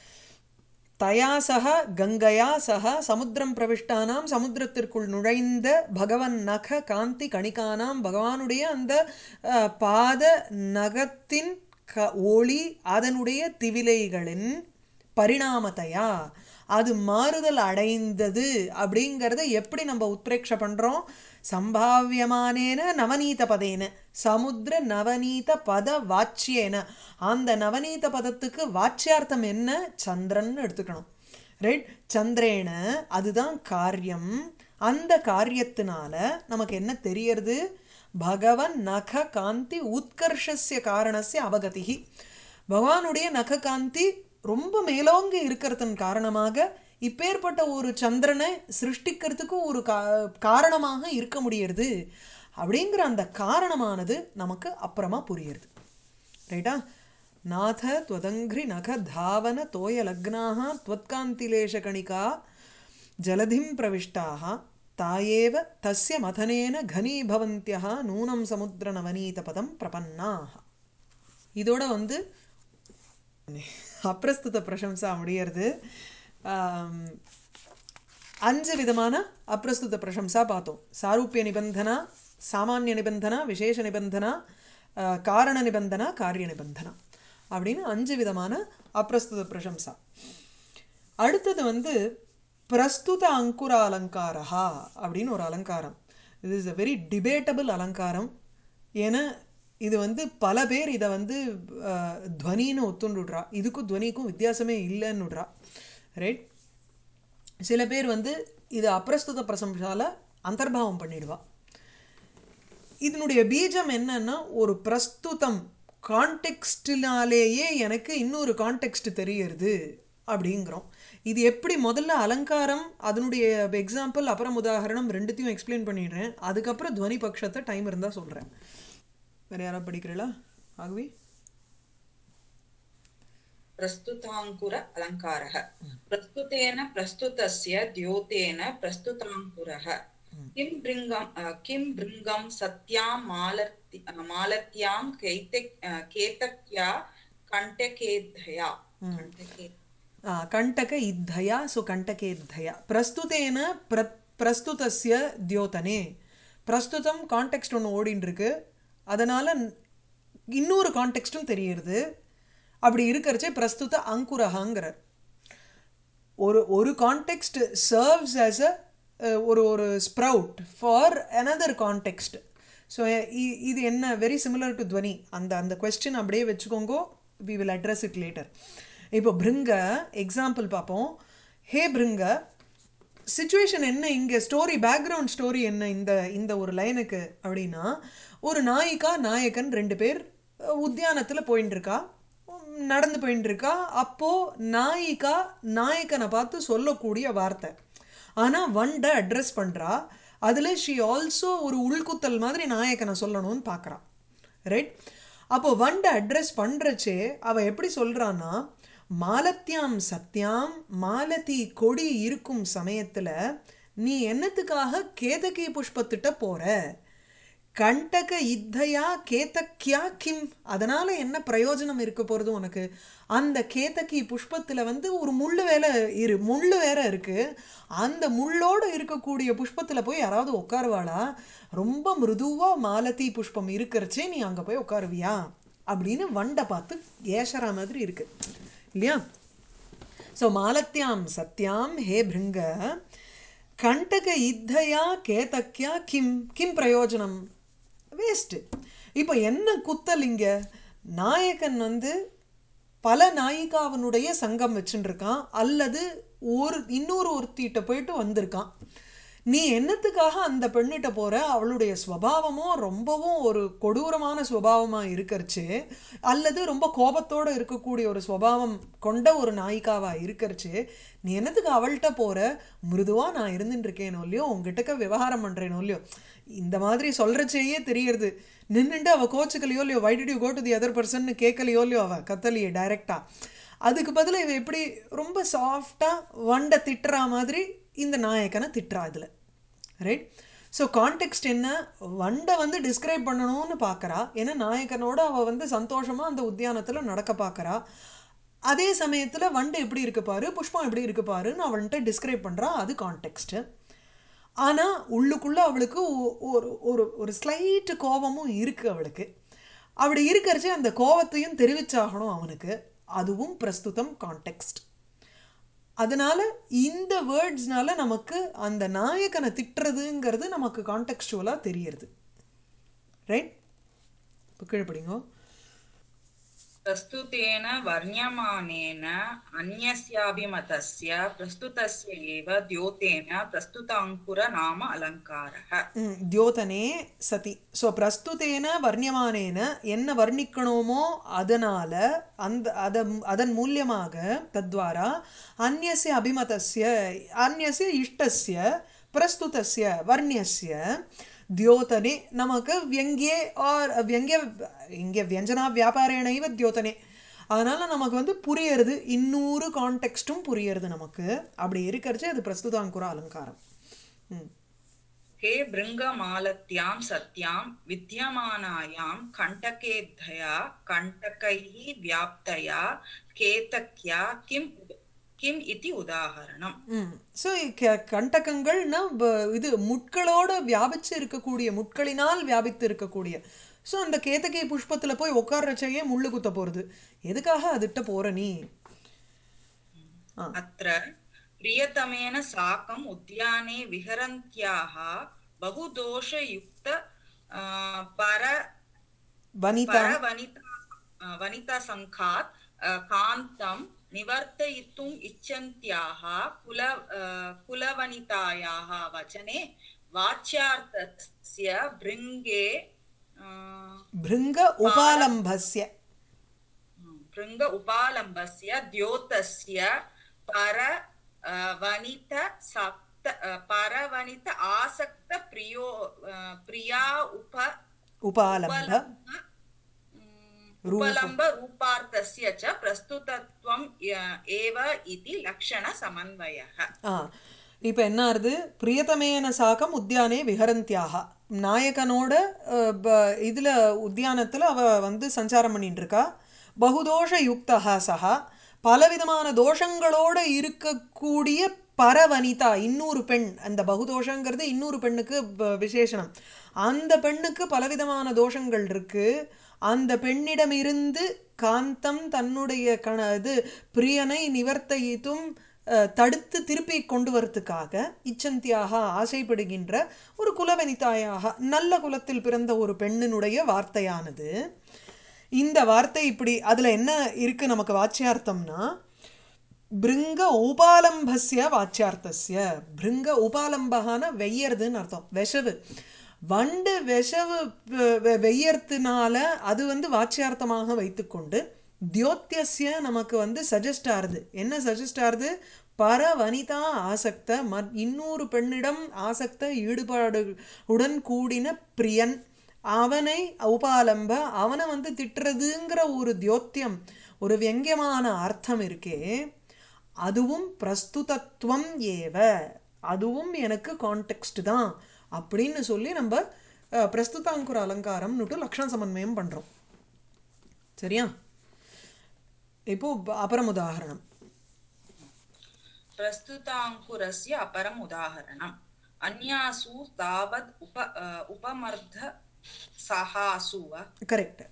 தயா சக கங்கையா சக சமுத்திரம் பிரவிஷ்டானாம் சமுத்திரத்திற்குள் நுழைந்த பகவன் நக காந்தி கணிகானாம் பகவானுடைய அந்த அஹ், பாத நகத்தின் க ஒளி அதனுடைய திவிலைகளின் பரிணாமத்தையா அது மாறுதல் அடைந்தது அப்படிங்கிறத எப்படி நம்ம உத்பிரேக்ஷ பண்ணுறோம் சம்பாவியமானேன நவநீத பதேன சமுத்திர நவநீத பத வாச்சியேன அந்த நவநீத பதத்துக்கு வாச்சியார்த்தம் என்ன சந்திரன் எடுத்துக்கணும் ரைட் சந்திரேன அதுதான் காரியம் அந்த காரியத்தினால நமக்கு என்ன தெரியறது பகவன் நக காந்தி உத்கர்ஷஸ்ய காரணஸ்ய அவகதிகி பகவானுடைய நக காந்தி ரொம்ப மேலோங்கி இருக்கிறதன் காரணமாக இப்பேற்பட்ட ஒரு சந்திரனை சிருஷ்டிக்கிறதுக்கு ஒரு கா காரணமாக இருக்க முடியறது அப்படிங்கிற அந்த காரணமானது நமக்கு அப்புறமா புரியுறது ரைட்டா நாத त्वदङ्घ्रि नख धावन तोयलग्नाः त्वत्कान्तिलेशकणिका जलधिं प्रविष्टाः तायेव तस्य मथनेन घनीभवन्त्यः नूनं समुद्रनवनीतपदं प्रपन्नाः இதோட வந்து அப்பிரஸ்துத பிரசம்சா முடியறது ஆம், அஞ்சு விதமான அப்பிரஸ்துத பிரசம்சா பார்த்தோம் சாரூப்பிய நிபந்தனா சாமானிய நிபந்தனா விசேஷ நிபந்தனா ஆ, காரண நிபந்தனா காரிய நிபந்தனா அப்படின்னு அஞ்சு விதமான அப்பிரஸ்துத பிரசம்சா அடுத்தது வந்து பிரஸ்துத அங்குர அலங்காரா அப்படின்னு ஒரு அலங்காரம் இது இஸ் a வெரி டிபேட்டபிள் அலங்காரம் ஏன்னா இது வந்து பல பேர் இதை வந்து அஹ், துவனின்னு ஒத்துண்டுடுறா இதுக்கும் துவனிக்கும் வித்தியாசமே இல்லைன்னு விடுறா ரைட் சில பேர் வந்து இது அப்பிரஸ்துத பிரசம்சால அந்தர்பாவம் பண்ணிடுவா இதனுடைய பீஜம் என்னன்னா ஒரு பிரஸ்துதம் கான்டெக்ஸ்டினாலேயே எனக்கு இன்னொரு கான்டெக்ஸ்ட் தெரியறது அப்படிங்கிறோம் இது எப்படி முதல்ல அலங்காரம் அதனுடைய எக்ஸாம்பிள் அப்புறம் உதாரணம் ரெண்டுத்தையும் எக்ஸ்பிளைன் பண்ணிடுறேன் அதுக்கப்புறம் துவனி பட்சத்தை டைம் இருந்தால் சொல்கிறேன் வேறு யாராவது படிக்கிறீங்களா ஆகவே प्रस्तुताङ्कुर अलङ्कारः प्रस्तुतेन प्रस्तुतस्य द्योतेन प्रस्तुताङ्कुरः किं भृङ्गं अ, किं भृङ्गं सत्यां मालर्ति अ, मालत्यां कैते अ, केतक्या कण्टकेद्धया कण्टके ಆ, ಕಂಟಕ ಇದ್ದಯ ಸೊ ಕಂಟಕೆ ಇದ್ದಯ ಪ್ರಸ್ತುತೇನ ಪ್ರ ಪ್ರಸ್ತುತಸ್ಯ ದ್ಯೋತನೆ பிரஸ்துதம் கான்டெக்ஸ்ட் ஒன்று ஓடின்னு இருக்கு அதனால் இன்னொரு கான்டெக்ஸ்ட்டும் தெரியுது அப்படி இருக்கிறச்சே பிரஸ்துத அங்குரஹாங்கிறார் ஒரு ஒரு கான்டெக்ஸ்ட் சர்வ்ஸ் ஆஸ் அ ஒரு ஒரு sprout for another context so இது என்ன வெரி சிமிலர் டு துவனி அந்த அந்த கொஸ்டின் அப்படியே வச்சுக்கோங்க we will address it later இப்போ பிருங்க எக்ஸாம்பிள் பார்ப்போம் ஹே பிருங்க சுச்சுவேஷன் என்ன இங்கே ஸ்டோரி பேக்ரவுண்ட் ஸ்டோரி என்ன இந்த இந்த ஒரு லைனுக்கு அப்படின்னா ஒரு நாயிகா நாயகன் ரெண்டு பேர் உத்தியானத்தில் போயின்னு இருக்கா உம், நடந்து போயின்னு இருக்கா அப்போது நாயிகா நாயகனை பார்த்து சொல்லக்கூடிய வார்த்தை ஆனால் வண்டை அட்ரஸ் பண்ணுறா அதில் ஷி ஆல்சோ ஒரு உள்குத்தல் மாதிரி நாயகனை சொல்லணும்னு பார்க்குறா ரைட் அப்போ வண்டை அட்ரஸ் பண்ணுறச்சே அவள் எப்படி சொல்கிறான்னா மாலத்தியாம் சத்யாம் மாலதி கொடி இருக்கும் சமயத்தில் நீ என்னத்துக்காக கேதகி புஷ்பத்திட்ட போற கண்டக இத்தையா கேதக்கியா கிம் அதனால என்ன பிரயோஜனம் இருக்க போகிறது உனக்கு அந்த கேதகி புஷ்பத்தில் வந்து ஒரு முள்ளு வேலை இரு முள்ளு வேற இருக்கு அந்த முள்ளோடு இருக்கக்கூடிய புஷ்பத்தில் போய் யாராவது உட்காருவாளா ரொம்ப மிருதுவாக மாலதி புஷ்பம் இருக்கிறச்சே நீ அங்கே போய் உட்காருவியா அப்படின்னு வண்டை பார்த்து ஏஷரா மாதிரி இருக்கு இல்லையா ஸோ மாலத்தியாம் சத்யாம் ஹே பிருங்க கண்டக இத்தையா கேதக்கியா கிம் கிம் பிரயோஜனம் வேஸ்ட்டு இப்போ என்ன குத்தல் இங்க நாயகன் வந்து பல நாயிகாவனுடைய சங்கம் வச்சுட்டு இருக்கான் அல்லது ஒரு இன்னொரு ஒருத்திட்ட போயிட்டு வந்திருக்கான் நீ என்னத்துக்காக அந்த பெண்ணிட்ட போற அவளுடைய ஸ்வபாவமோ ரொம்பவும் ஒரு கொடூரமான ஸ்வபாவமா இருக்கறச்சு அல்லது ரொம்ப கோபத்தோட இருக்கக்கூடிய ஒரு ஸ்வபாவம் கொண்ட ஒரு நாயிகாவா இருக்கறச்சு நீ என்னத்துக்கு அவள்கிட்ட போற மிருதுவா நான் இருந்துட்டு இருக்கேனோ இல்லையோ உங்ககிட்டக்க விவகாரம் பண்றேனோ இல்லையோ இந்த மாதிரி சொல்றச்சேயே தெரியறது நின்னுட்டு அவ கோச்சுக்கலையோ இல்லையோ why did you go to the other person கேட்கலையோ இல்லையோ அவ கத்தலையே டைரக்டா அதுக்கு பதிலா இவ எப்படி ரொம்ப சாஃப்டா வண்டை திட்டுற மாதிரி இந்த நாயக்கனை திட்டுறா இதுல ரைட் ஸோ கான்டெக்ஸ்ட் என்ன வண்டை வந்து டிஸ்கிரைப் பண்ணணும்னு பார்க்கறா ஏன்னா நாயக்கனோட அவள் வந்து சந்தோஷமாக அந்த உத்தியானத்தில் நடக்க பார்க்கறா அதே சமயத்தில் வண்டு எப்படி இருக்கு பாரு புஷ்பம் எப்படி இருக்கு பாருன்னு அவள்கிட்ட டிஸ்கிரைப் பண்ணுறா அது கான்டெக்ஸ்ட்டு ஆனால் உள்ளுக்குள்ளே அவளுக்கு ஒ- ஒரு ஒரு ஒரு ஸ்லைட் கோபமும் இருக்குது அவளுக்கு அப்படி இருக்கிறச்சே அந்த கோபத்தையும் தெரிவிச்சாகணும் அவனுக்கு அதுவும் பிரஸ்துதம் கான்டெக்ஸ்ட் அதனால இந்த வேர்ட்ஸ்னால நமக்கு அந்த நாயகனை திட்டுறதுங்கிறது நமக்கு கான்டெக்ஸ்டுவலாக தெரியறது ரைட் இப்போ கீழே படிங்கோ प्रस्तुतेन वर्ण्यमानेन अन्यस्याभिमतस्य प्रस्तुतस्य एव द्योतेन प्रस्तुताङ्कुर नाम अलङ्कारः ம், தியோதனே சதி ஸோ பிரஸ்துதேன வர்ணியமானேன என்ன வர்ணிக்கணுமோ அதனால அந்த அதன் அதன் மூலியமாக தத்வாரா அந்நியஸ்ய அபிமதஸ்ய அந்நியஸ்ய இஷ்டஸ்ய பிரஸ்துதஸ்ய வர்ணியஸ்ய தியோதனே நமக்கு வியங்கியே ஆர் வியங்கிய இங்கே வியஞ்சனா வியாபாரேனைவ தியோதனே அதனால நமக்கு வந்து புரியறது இன்னொரு கான்டெக்ஸ்டும் புரியறது நமக்கு அப்படி இருக்கிறச்சே அது பிரஸ்துதாங்குர அலங்காரம் ம் हे भृङ्गमालत्यां सत्यां विद्यमानायां कण्टकेद्धया कण्टकैः व्याप्तया केतक्या किम् किम् इति उदाहरणम् ம் ஸோ கண்டகங்கள்னா வ- இது முட்களோட வியாபிச்சு இருக்கக்கூடிய முட்களினால் வியாபித்து இருக்கக்கூடிய ஸோ அந்த கேதகை புஷ்பத்தில் போய் உட்கார்றச்சையே முள்ளு குத்த போகிறது எதுக்காக அதுட்ட போற நீ ஆ अत्र प्रियतमेन साकम् उद्याने विहरन्त्याः बहुदोषयुक्त आ, पर வனிதா परवनिता वनितासङ्घात् कान्तं निवर्तयितुम् इच्छन्त्याः कुल कुलवनितायाः वचने वाच्यार्थस्य भृङ्गे பிருங்க உபாலம்பஸ்ய भृङ्ग उपालम्बस्य द्योतस्य पर वनित सप्त परवनित आसक्त प्रियो प्रिया उप உபாலம்ப उपलम्ब रूपार्थस्य च प्रस्तुतत्वम् य- एव इति लक्षणसमन्वयः ஆ இப்போ என்ன ஆறுது பிரியதமேன சாக்கம் உத்தியானே விஹரந்தியாக நாயகனோட அஹ், ப- இதுல உத்தியானத்துல அவ வந்து சஞ்சாரம் பண்ணிட்டு இருக்கா பகுதோஷ யுக்தா சஹா பலவிதமான தோஷங்களோட இருக்கக்கூடிய பரவனிதா இன்னொரு பெண் அந்த பகுதோஷங்கிறது இன்னொரு பெண்ணுக்கு ப- விசேஷணம் அந்த பெண்ணுக்கு பலவிதமான தோஷங்கள் இருக்கு அந்த பெண்ணிடமிருந்து காந்தம் தன்னுடைய கண இது பிரியனை நிவர்த்தித்தும் அஹ், தடுத்து திருப்பி கொண்டு வரத்துக்காக இச்சந்தியாக ஆசைப்படுகின்ற ஒரு குலவனிதாயாக நல்ல குலத்தில் பிறந்த ஒரு பெண்ணினுடைய வார்த்தையானது இந்த வார்த்தை இப்படி அதுல என்ன இருக்கு நமக்கு வாச்சியார்த்தம்னா பிருங்க உபாலம்பஸ்ய வாச்சியார்த்தஸ்ய பிருங்க உபாலம்பகான வெய்யறதுன்னு அர்த்தம் விஷவு வண்டு விஷவு வெ- வெ- வெய்யறதுனால அது வந்து வாச்சியார்த்தமாக வைத்துக்கொண்டு தியோத்தியஸ்ய நமக்கு வந்து சஜஸ்ட் ஆறுது என்ன சஜஸ்ட் ஆறுது பர வனிதா ஆசக்த மற் இன்னொரு பெண்ணிடம் ஆசக்த ஈடுபாடு உடன் கூடின பிரியன் அவனை உபாலம்ப அவனை வந்து திட்டுறதுங்கிற ஒரு தியோத்தியம் ஒரு வியங்கியமான அர்த்தம் இருக்கே அதுவும் பிரஸ்துதத்துவம் ஏவ அதுவும் எனக்கு கான்டெக்ஸ்ட் தான் அப்படின்னு சொல்லி நம்ம அஹ், பிரஸ்துதாங்குர அலங்காரம்னுட்டு லக்ஷண சமன்வயம் பண்றோம் சரியா இப்போ ப- அப்புறம் உதாகரணம் प्रस्तुताङ्कुरस्य अपरम् उदाहरणम् अन्यासु तावद् उप अ, उपमर्ध सहासु கரெக்ட்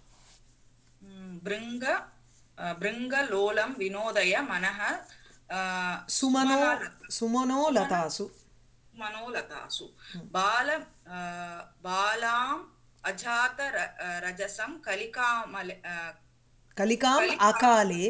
म्, भृङ्ग अ, भृङ्गलोलं विनोदय मनः अ, சுமனோ सुमनलता- சுமனோ லதாசு मनोलतासु बाल अ, बालाम् अजात र- अ, रजसं कलिकामल अ, கலிகாம் அகாலே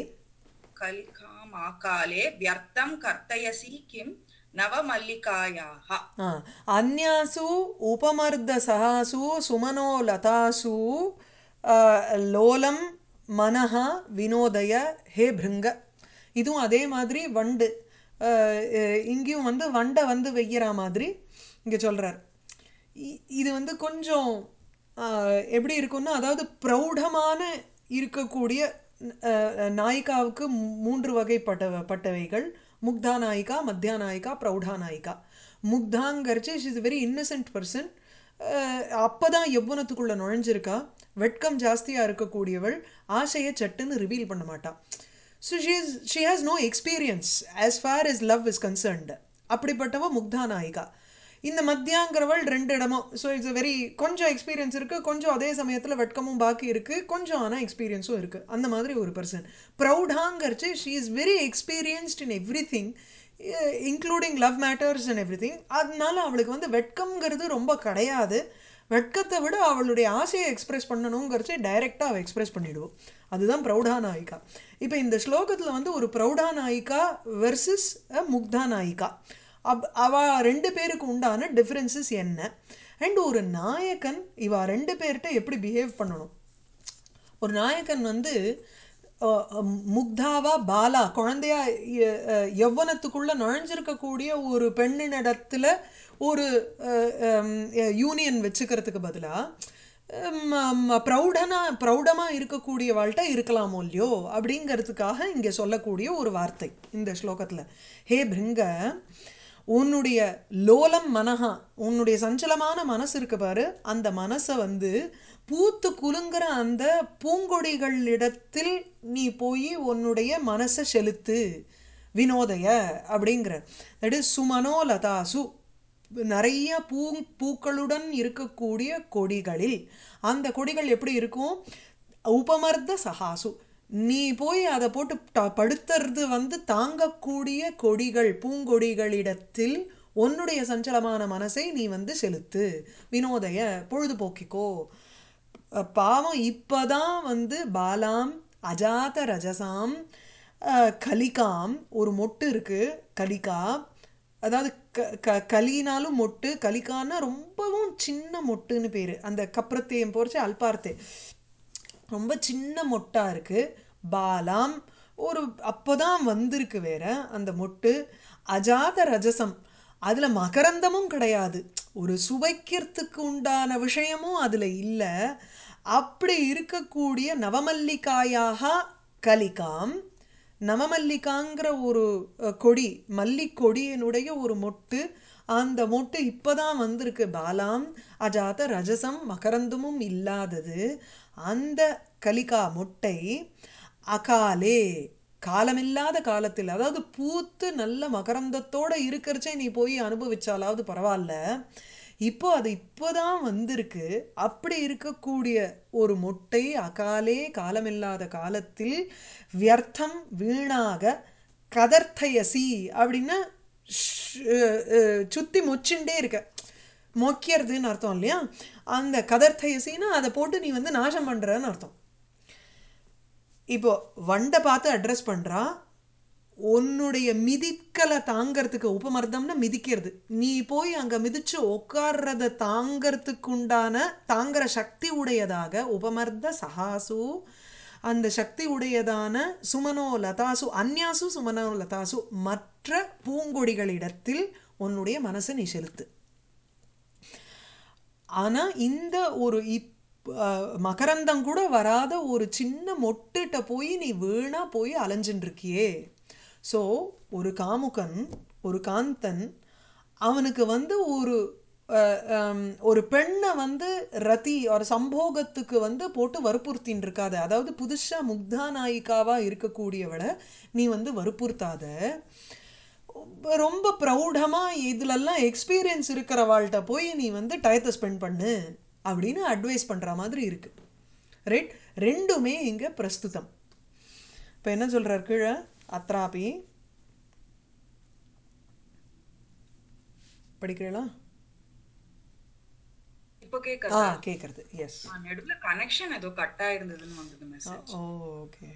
कलिकामाकाले व्यर्थं कर्तयसि किं नवमल्लिकायाः ஆ, அந்யாசு உபமர்த சகாசு சுமனோ லதாசு ஆ, லோலம் மனஹா வினோதய ஹே பிருங்க இதுவும் அதே மாதிரி வண்டு ஆ, எ- இங்கேயும் வந்து வண்டை வந்து வெய்யற மாதிரி இங்கே சொல்றார் இ- இது வந்து கொஞ்சம் ஆ, எப்படி இருக்கும்னா அதாவது பிரௌಢமான இருக்கக்கூடிய அஹ், நாயிகாவுக்கு மூன்று வகைப்பட்ட பட்டவைகள் முக்தா நாயிகா மத்தியா நாயிகா பிரௌಢா நாயிகா முக்தாங்கிறச்சு இஸ் வெரி இன்னசென்ட் பர்சன் அப்பதான் யௌவனத்துக்குள்ள நுழைஞ்சிருக்கா வெட்கம் ஜாஸ்தியா இருக்கக்கூடியவள் ஆசையை சட்டுன்னு ரிவீல் பண்ண மாட்டா so she is she has no experience as far as love is concerned அப்படிப்பட்டவ முக்தா நாயிகா இந்த மத்தியாங்கிறவள் ரெண்டு இடமும் ஸோ இட்ஸ் வெரி கொஞ்சம் எக்ஸ்பீரியன்ஸ் இருக்கு கொஞ்சம் அதே சமயத்தில் வெட்கமும் பாக்கி இருக்கு கொஞ்சம் ஆனால் எக்ஸ்பீரியன்ஸும் இருக்கு அந்த மாதிரி ஒரு பர்சன் ப்ரௌடாங்கிறச்சு she is very experienced in everything including love matters and everything அதனால அவளுக்கு வந்து வெட்கம்ங்கிறது ரொம்ப கிடையாது வெட்கத்தை விட அவளுடைய ஆசையை எக்ஸ்பிரஸ் பண்ணணுங்கிறச்சு டைரெக்டாக அவள் எக்ஸ்பிரஸ் பண்ணிடுவோம் அதுதான் பிரௌடா நாயிகா இப்போ இந்த ஸ்லோகத்தில் வந்து ஒரு பிரௌடா நாயிகா வெர்சஸ் முக்தா நாயிகா அப் அவ ரெண்டு பேருக்கு உண்டான டிஃப்ரென்சஸ் என்ன அண்ட் ஒரு நாயகன் இவ ரெண்டு பேர்கிட்ட எப்படி பிஹேவ் பண்ணணும் ஒரு நாயகன் வந்து அஹ், அஹ், முக்தாவா பாலா குழந்தையா எ- அஹ், யௌவனத்துக்குள்ள நுழைஞ்சிருக்கக்கூடிய ஒரு பெண்ணினிடத்துல ஒரு யூனியன் வச்சுக்கிறதுக்கு பதிலா ப்ரௌடனா ப்ரௌடமா இருக்கக்கூடியவாள்கிட்ட இருக்கலாமோ இல்லையோ அப்படிங்கிறதுக்காக இங்க சொல்லக்கூடிய ஒரு வார்த்தை இந்த ஸ்லோகத்துல ஹே பிருங்க உன்னுடைய லோலம் மனஹா உன்னுடைய சஞ்சலமான மனசு இருக்கு பாரு அந்த மனசை வந்து பூத்து குலுங்குற அந்த பூங்கொடிகளிடத்தில் நீ போய் உன்னுடைய மனசை செலுத்து வினோதய அப்படிங்கிற தட் இஸ் சுமனோலதாசு நிறைய பூ பூக்களுடன் இருக்கக்கூடிய கொடிகளில் அந்த கொடிகள் எப்படி இருக்கும் உபமர்த்த சகாசு நீ போய் அதை போட்டு ட- படுத்துறது வந்து தாங்கக்கூடிய கொடிகள் பூங்கொடிகளிடத்தில் உன்னுடைய சஞ்சலமான மனசை நீ வந்து செலுத்து வினோதய பொழுதுபோக்கிக்கோ அஹ், பாவம் இப்பதான் வந்து பாலாம் அஜாத ரஜசாம் அஹ், கலிகாம் ஒரு மொட்டு இருக்கு கலிகா அதாவது க க கலினாலும் மொட்டு கலிகான்னா ரொம்பவும் சின்ன மொட்டுன்னு பேர் அந்த கப்ரத்தையும் போர்ச்சு அல்பார்த்தே ரொம்ப சின்ன மொட்டா இருக்கு பாலாம் ஒரு அப்போதான் வந்திருக்கு வேற அந்த மொட்டு அஜாத ரஜசம் அதுல மகரந்தமும் கிடையாது ஒரு சுவைக்கிறதுக்கு உண்டான விஷயமும் அதுல இல்லை அப்படி இருக்கக்கூடிய நவமல்லிகாயாக கலிகாம் நவமல்லிகாங்கிற ஒரு அஹ், கொடி மல்லிக்கொடியினுடைய ஒரு மொட்டு அந்த மொட்டு இப்பதான் வந்திருக்கு பாலாம் அஜாத ரஜசம் மகரந்தமும் இல்லாதது அந்த கலிகா மொட்டை அகாலே காலமில்லாத காலத்தில் அதாவது பூத்து நல்ல மகரந்தத்தோட இருக்கிறச்சே நீ போய் அனுபவிச்சாலாவது பரவாயில்ல இப்போ அது இப்போதான் வந்திருக்கு அப்படி இருக்கக்கூடிய ஒரு மொட்டை அகாலே காலமில்லாத காலத்தில் வியர்த்தம் வீணாக கதர்த்தயசி அப்படின்னா ஷ்- அஹ் சுத்தி மொச்சுண்டே இருக்க மொக்கிறதுன்னு அர்த்தம் இல்லையா அந்த கதர்த்தயசின்னா அதை போட்டு நீ வந்து நாசம் பண்றன்னு அர்த்தம் இப்போ வண்டை பார்த்து அட்ரஸ் பண்றா உன்னுடைய மிதிக்கலை தாங்கறதுக்கு உபமர்த்தம்னா மிதிக்கிறது நீ போய் அங்க மிதிச்சு உட்கார்றத தாங்கறதுக்கு உண்டான தாங்குற சக்தி உடையதாக உபமர்த்த சகாசு அந்த சக்தி உடையதான சுமனோ லதாசு அந்யாசு சுமனோ லதாசு மற்ற பூங்கொடிகளிடத்தில் உன்னுடைய மனசை நீ செலுத்து ஆனா இந்த ஒரு இப் அஹ், மகரந்தம் கூட வராத ஒரு சின்ன மொட்டுட்ட போய் நீ வீணா போய் அலைஞ்சுட்டு இருக்கியே ஸோ ஒரு காமுகன் ஒரு காந்தன் அவனுக்கு வந்து ஒரு அஹ், ஹம், ஒரு பெண்ணை வந்து ரதி ஒரு சம்போகத்துக்கு வந்து போட்டு வற்புறுத்தின்னு இருக்காத அதாவது புதுசா முக்தா நாயிகாவா இருக்கக்கூடியவளை நீ வந்து வற்புறுத்தாத ரொம்ப ப்ரௌடமாக இதுலெல்லாம் எக்ஸ்பீரியன்ஸ் இருக்கிறவாள்கிட்ட போய் நீ வந்து டயத்தை ஸ்பெண்ட் பண்ணு அப்படின்னு அட்வைஸ் பண்ணுற மாதிரி இருக்கு ரைட் ரெண்டுமே இங்கே பிரஸ்துதம் இப்போ என்ன சொல்கிறார் கீழே அத்ராபி படிக்கிறீங்களா இப்போ ஆ கேக்குறதா கேட்குறது எஸ் ஆ, நடுவுல கனெக்ஷன் ஏதோ கட் ஆயிருந்ததுன்னு வந்தது மெசேஜ் ஓ ஓகே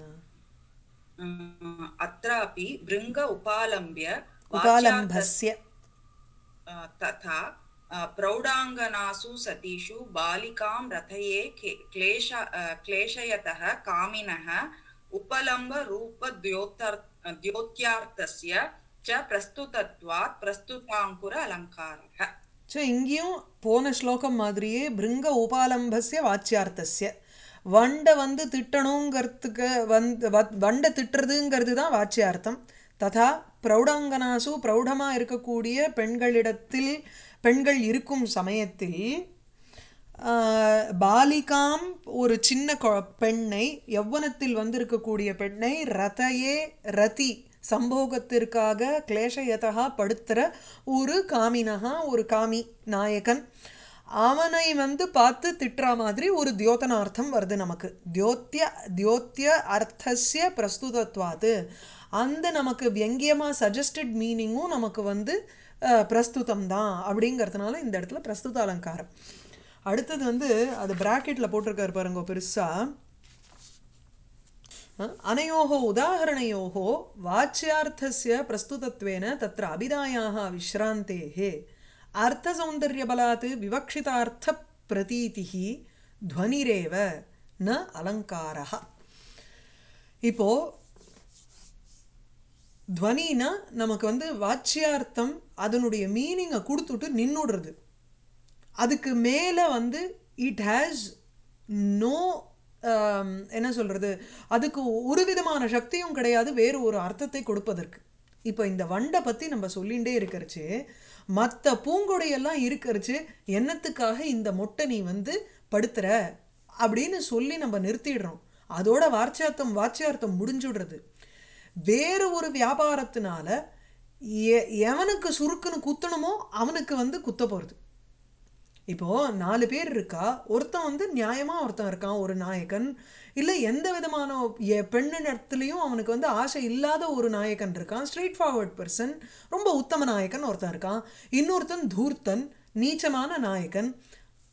அत्रापि भृङ्ग उपालम्ब्य वाच्यार्थस्य உபாலம்பஸ்ய तथा अ, प्रौढाङ्गनासु सतीषु बालिकां रथये के- क्लेश अ, क्लेशयतः कामिनः उपलम्बरूपद्योतर् द्योत्यार्थस्य च प्रस्तुतत्वात् प्रस्तुताङ्कुर अलङ्कारः ஸோ இங்கேயும் போன ஸ்லோகம் மாதிரியே பிருங்க உபாலம்பஸ்ய வாச்சியார்த்தஸ்ய வண்டை வந்து திட்டணுங்கிறதுக்கு வந்து வ- வண்டை திட்டுறதுங்கிறது தான் வாச்சியார்த்தம் ததா பிரௌடாங்கனாசு பிரௌடமாக இருக்கக்கூடிய பெண்களிடத்தில் பெண்கள் இருக்கும் சமயத்தில் ஆஹ், பாலிகாம் ஒரு சின்ன கொ- பெண்ணை யௌவனத்தில் வந்திருக்கக்கூடிய பெண்ணை ரதையே ரதி சம்போகத்திற்காக கிளேஷயதா படுத்துற ஒரு காமினகா ஒரு காமி நாயகன் அவனை வந்து பார்த்து திட்டுற மாதிரி ஒரு தியோதனார்த்தம் வருது நமக்கு தியோத்திய தியோத்திய அர்த்தஸ்ய பிரஸ்துதத்வாது அந்த நமக்கு வியங்கியமாக சஜஸ்டட் மீனிங்கும் நமக்கு வந்து அஹ், பிரஸ்துதம் தான் அப்படிங்கிறதுனால இந்த இடத்துல பிரஸ்துத அலங்காரம் அடுத்தது வந்து அது பிராக்கெட்டில் போட்டிருக்காரு பாருங்க பெருசா अनयोः उदाहरणयोः वाच्यार्थस्य प्रस्तुतत्वेन तत्र अभिधायाः विश्रान्तेः अर्थसौन्दर्यबलात् विवक्षितार्थप्रतीतिः ध्वनिरेव न अलङ्कारः இப்போ துவனினா நமக்கு வந்து வாச்சியார்த்தம் அதனுடைய மீனிங்கை கொடுத்துட்டு நின்னுடுறது அதுக்கு மேலே வந்து இட் ஹேஸ் நோ என்ன சொல்கிறது அதுக்கு ஒரு விதமான சக்தியும் கிடையாது வேறு ஒரு அர்த்தத்தை கொடுப்பதற்கு இப்போ இந்த வண்டை பற்றி நம்ம சொல்லிகிட்டே இருக்கிறச்சு மற்ற பூங்கொடையெல்லாம் இருக்கிறச்சு என்னத்துக்காக இந்த மொட்டை நீ வந்து படுத்துற அப்படின்னு சொல்லி நம்ம நிறுத்திடுறோம் அதோட வார்ச்சியார்த்தம் வாச்சியார்த்தம் முடிஞ்சுடுறது வேறு ஒரு வியாபாரத்தினால எ- எவனுக்கு சுருக்குன்னு குத்தணுமோ அவனுக்கு வந்து குத்த போகிறது இப்போ நாலு பேர் இருக்கா ஒருத்தன் வந்து நியாயமா ஒருத்தன் இருக்கான் ஒரு நாயகன் இல்லை எந்த விதமான எ- பெண்ணிடத்துலையும் அவனுக்கு வந்து ஆசை இல்லாத ஒரு நாயகன் இருக்கான் ஸ்ட்ரெயிட் ஃபார்வர்ட் பர்சன் ரொம்ப உத்தம நாயகன் ஒருத்தன் இருக்கான் இன்னொருத்தன் தூர்த்தன் நீச்சமான நாயகன்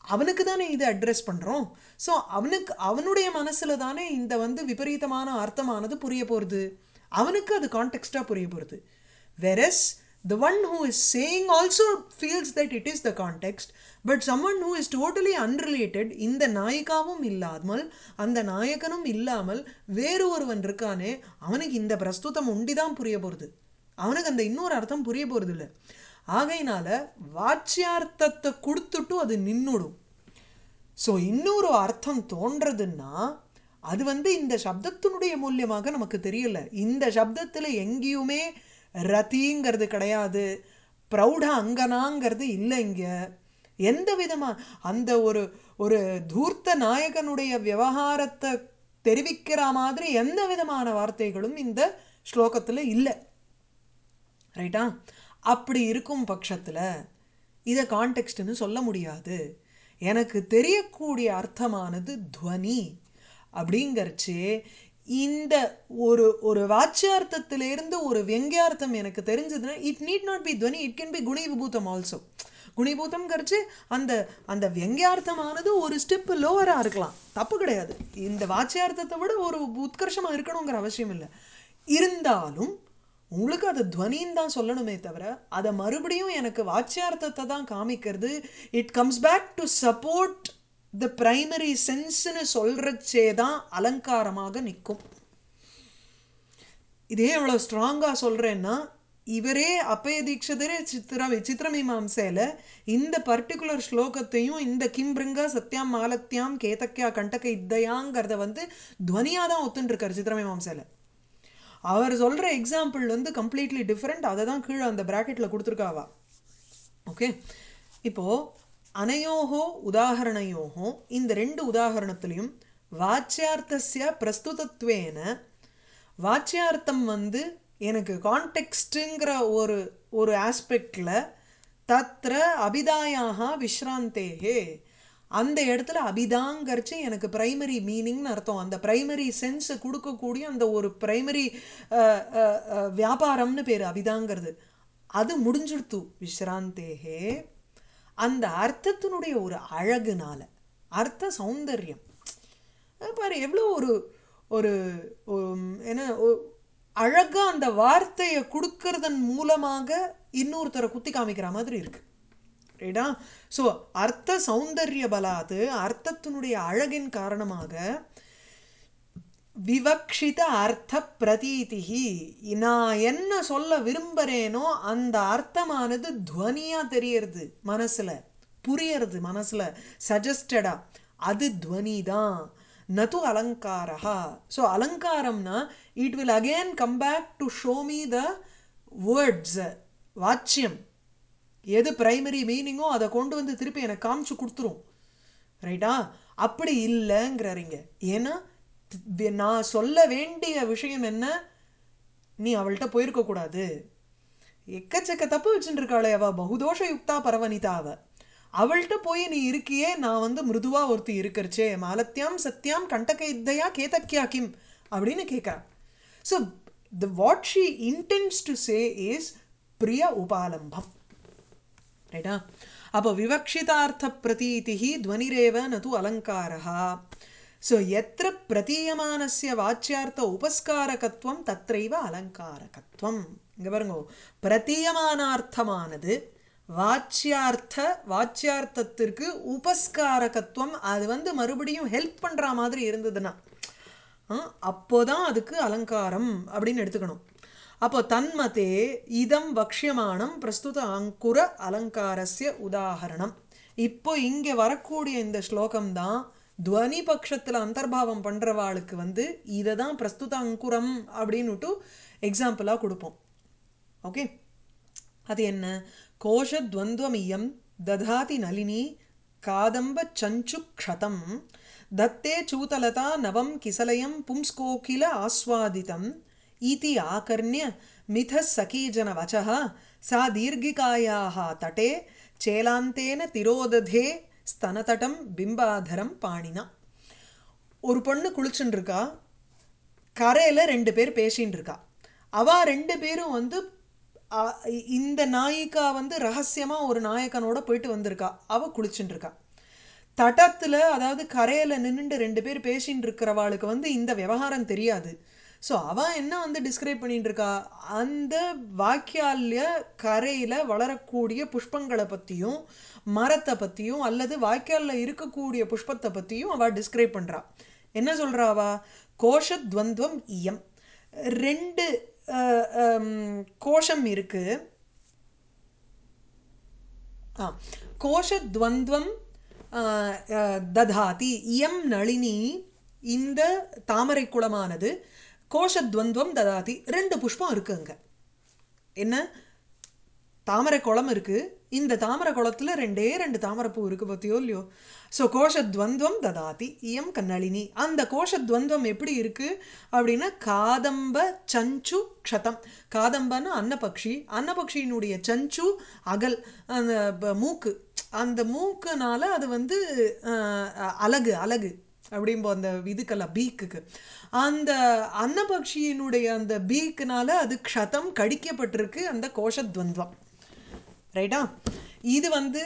அவனுக்கு தானே இதை அட்ரஸ் பண்ணுறோம் ஸோ அவனுக்கு அவனுடைய மனசில் தானே இந்த வந்து விபரீதமான அர்த்தமானது புரிய போகிறது அவனுக்கு அது கான்டெக்ஸ்டாக புரிய போகிறது versus the one who is saying also feels that it is the context but someone who is totally unrelated இந்த நாயிகாவும் இல்லாமல் அந்த நாயகனும் இல்லாமல் வேறு ஒருவன் இருக்கானே அவனுக்கு இந்த பிரஸ்துதம் ஒண்டிதான் புரிய போகிறது அவனுக்கு அந்த இன்னொரு அர்த்தம் புரிய போகிறது இல்லை ஆகையினால வாச்சியார்த்தத்தை கொடுத்துட்டு அது நின்னுடும் ஸோ இன்னொரு அர்த்தம் தோன்றதுன்னா அது வந்து இந்த சப்தத்தினுடைய மூலியமாக நமக்கு தெரியல இந்த சப்தத்தில் எங்கேயுமே ரதிங்கிறது கிடையாது ப்ரௌட அங்கனாங்கிறது இல்லை இங்கே எந்த விதமாக அந்த ஒரு ஒரு தூர்த்த நாயகனுடைய விவகாரத்தை தெரிவிக்கிற மாதிரி எந்த விதமான வார்த்தைகளும் இந்த ஸ்லோகத்தில் இல்லை ரைட்டா அப்படி இருக்கும் பட்சத்தில் இதை கான்டெக்ஸ்ட்னு சொல்ல முடியாது எனக்கு தெரியக்கூடிய அர்த்தமானது துவனி அப்படிங்கிறச்சு இந்த ஒரு ஒரு வாச்சியார்த்தத்திலிருந்து ஒரு வெங்கியார்த்தம் எனக்கு தெரிஞ்சதுன்னா இட் நீட் நாட் பி துவனி இட் கேன் பி குணி விபூதம் ஆல்சோ குணிபூதம் கரிச்சு அந்த அந்த வெங்கியார்த்தமானது ஒரு ஸ்டெப் லோவராக இருக்கலாம் தப்பு கிடையாது இந்த வாச்சியார்த்தத்தை விட ஒரு உத்கர்ஷமாக இருக்கணுங்கிற அவசியம் இல்லை இருந்தாலும் உங்களுக்கு அது துவனின்னு தான் சொல்லணுமே தவிர அதை மறுபடியும் எனக்கு வாச்சியார்த்தத்தை தான் காமிக்கிறது it comes back to support the primary சென்ஸ்னு சொல்கிறச்சே தான் அலங்காரமாக நிற்கும் இதே எவ்வளோ ஸ்ட்ராங்காக சொல்கிறேன்னா இவரே அப்பய தீட்சிதரே சித்திர சித்திரமீமாம்சையில் இந்த பர்டிகுலர் ஸ்லோகத்தையும் இந்த கிம்பிருங்கா சத்யாம் மாலத்யாம் கேதக்கியா கண்டக இத்தையாங்கிறத வந்து துவனியாக தான் ஒத்துன்ட்ருக்கார் சித்திரமீமாம்சையில் அவர் சொல்கிற எக்ஸாம்பிள் வந்து கம்ப்ளீட்லி டிஃப்ரெண்ட் அதை தான் கீழே அந்த ப்ராக்கெட்டில் கொடுத்துருக்காவா ஓகே இப்போது அனையோகோ உதாகரணையோகோ இந்த ரெண்டு உதாகரணத்துலேயும் வாச்சியார்த்தசிய பிரஸ்துதத்வேன வாச்சியார்த்தம் வந்து எனக்கு கான்டெக்ஸ்ட்டுங்கிற ஒரு ஒரு ஆஸ்பெக்டில் தத்ர அபிதாயாக விஸ்ராந்தேகே அந்த இடத்துல அபிதாங்கரிச்சு எனக்கு பிரைமரி மீனிங்னு அர்த்தம் அந்த பிரைமரி சென்ஸை கொடுக்கக்கூடிய அந்த ஒரு பிரைமரி வியாபாரம்னு பேர் அபிதாங்கிறது அது முடிஞ்சுடுத்து விஸ்ராந்தேகே அந்த அர்த்தத்தினுடைய ஒரு அழகுனால அர்த்த சௌந்தர்யம் பாரு எவ்வளோ ஒரு ஒரு என்ன அழகாக அந்த வார்த்தையை கொடுக்கறதன் மூலமாக இன்னொருத்தரை குத்தி காமிக்கிற மாதிரி இருக்கு ரைட்டா ஸோ அர்த்த சௌந்தர்ய பலாத்து அர்த்தத்தினுடைய அழகின் காரணமாக விவக்ஷித அர்த்த பிரதீதிகி நான் என்ன சொல்ல விரும்புகிறேனோ அந்த அர்த்தமானது துவனியாக தெரியறது மனசில் புரியறது மனசில் சஜஸ்டடா அது துவனி தான் நது அலங்காரா ஸோ அலங்காரம்னா it will again come back to show me the words வாச்சியம் எது பிரைமரி மீனிங்கோ அதை கொண்டு வந்து திருப்பி எனக்கு காமிச்சு கொடுத்துரும் ரைட்டா அப்படி இல்லைங்கிறீங்க ஏன்னா நான் சொல்ல வேண்டிய விஷயம் என்ன நீ அவள்கிட்ட போயிருக்கக்கூடாது எக்கச்சக்க தப்பு வச்சுட்டு இருக்காளே அவள் பகுதோஷ யுக்தா பரவனிதா அவ அவள்கிட்ட போய் நீ இருக்கியே நான் வந்து மிருதுவா ஒருத்தி இருக்கிறச்சே மாலத்தியாம் சத்தியாம் கண்டக இத்தையா கேதக்கியா கிம் அப்படின்னு கேட்குறான் so the what she intends to say is பிரிய உபாலம்பம் ரைட்டா அப்போ விவக்ஷிதார்த்த பிரதீதி துவனிரேவ நது அலங்காரா ஸோ எத்திர பிரதீயமானஸ்ய வாச்சியார்த்த உபஸ்காரகத்துவம் தத்ரைவ அலங்காரகத்துவம் இங்கே பாருங்க பிரதீயமானார்த்தமானது வாச்சியார்த்த வாச்சியார்த்தத்திற்கு உபஸ்காரகத்துவம் அது வந்து மறுபடியும் ஹெல்ப் பண்ணுற மாதிரி இருந்ததுன்னா அப்போதான் அதுக்கு அலங்காரம் அப்படின்னு எடுத்துக்கணும் அப்போ தன்மதே இதம் வக்ஷியமானம் பிரஸ்துத அங்குர அலங்காரஸ்ய உதாகரணம் இப்போ இங்கே வரக்கூடிய இந்த ஸ்லோகம் தான் துவனி பட்சத்தில் அந்தர்பாவம் பண்ணுறவாளுக்கு வந்து இதை தான் பிரஸ்துத அங்குரம் அப்படின்னுட்டு எக்ஸாம்பிளாக கொடுப்போம் ஓகே அது என்ன கோஷத்வந்த்வமியம் ததாதி நளினி காதம்ப சஞ்சு க்ஷதம் தத்தே சூதலதா நவம் கிசலயம் பும்ஸ்கோகில ஆஸ்வாதிதம் इति आकर्ण्य मिथः सखीजनवचः सा दीर्घिकायाः तटे चेलान्तेन तिरोदधे स्तनतटं பிம்பாதரம் பாணினா ஒரு பொண்ணு குளிச்சுன்னு இருக்கா கரையில் ரெண்டு பேர் பேசின்னு இருக்கா அவ ரெண்டு பேரும் வந்து இந்த நாயிக்கா வந்து ரகசியமாக ஒரு நாயக்கனோட போயிட்டு வந்திருக்கா அவள் குளிச்சுட்டு இருக்கா தட்டத்துல அதாவது கரையில நின்னுட்டு ரெண்டு பேர் பேசின்னு இருக்கிறவாளுக்கு வந்து இந்த விவகாரம் தெரியாது ஸோ அவன் என்ன வந்து டிஸ்கிரைப் பண்ணிட்டு இருக்கா அந்த வாக்கியால்ய கரையில வளரக்கூடிய புஷ்பங்களை பத்தியும் மரத்தை பத்தியும் அல்லது வாய்க்கால்ல இருக்கக்கூடிய புஷ்பத்தை பத்தியும் அவ டிஸ்கிரைப் பண்றா என்ன சொல்றா அவ கோஷத்வந்த்வம் இயம் ரெண்டு அஹ், ஹம், கோஷம் இருக்கு ஆ கோஷத்வந்த்வம் ஆ, ஆ, ததாதி இயம் நளினி இந்த தாமரை குளமானது கோஷத்வந்த்வம் ததாதி ரெண்டு புஷ்பம் இருக்கு அங்க என்ன தாமரை குளம் இருக்கு இந்த தாமரை குளத்துல ரெண்டே ரெண்டு தாமரைப்பூ இருக்கு பத்தியோ இல்லையோ ஸோ கோஷத்வந்த்வம் ததாதி இயம் கண்ணளினி அந்த கோஷத்வந்த்வம் எப்படி இருக்கு அப்படின்னா காதம்ப சஞ்சு க்ஷதம் காதம்பன்னா அன்னபக்ஷி அன்னபக்ஷியினுடைய சஞ்சு அகல் அந்த ப- மூக்கு அந்த மூக்குனால அது வந்து அஹ், அலகு அலகு அப்படிம்போ அந்த இதுக்கெல்லாம் பீக்குக்கு அந்த அன்னபக்ஷியினுடைய அந்த பீக்குனால அது க்ஷதம் கடிக்கப்பட்டிருக்கு அந்த கோஷத்வந்த்வம் ரைட்டா இது வந்து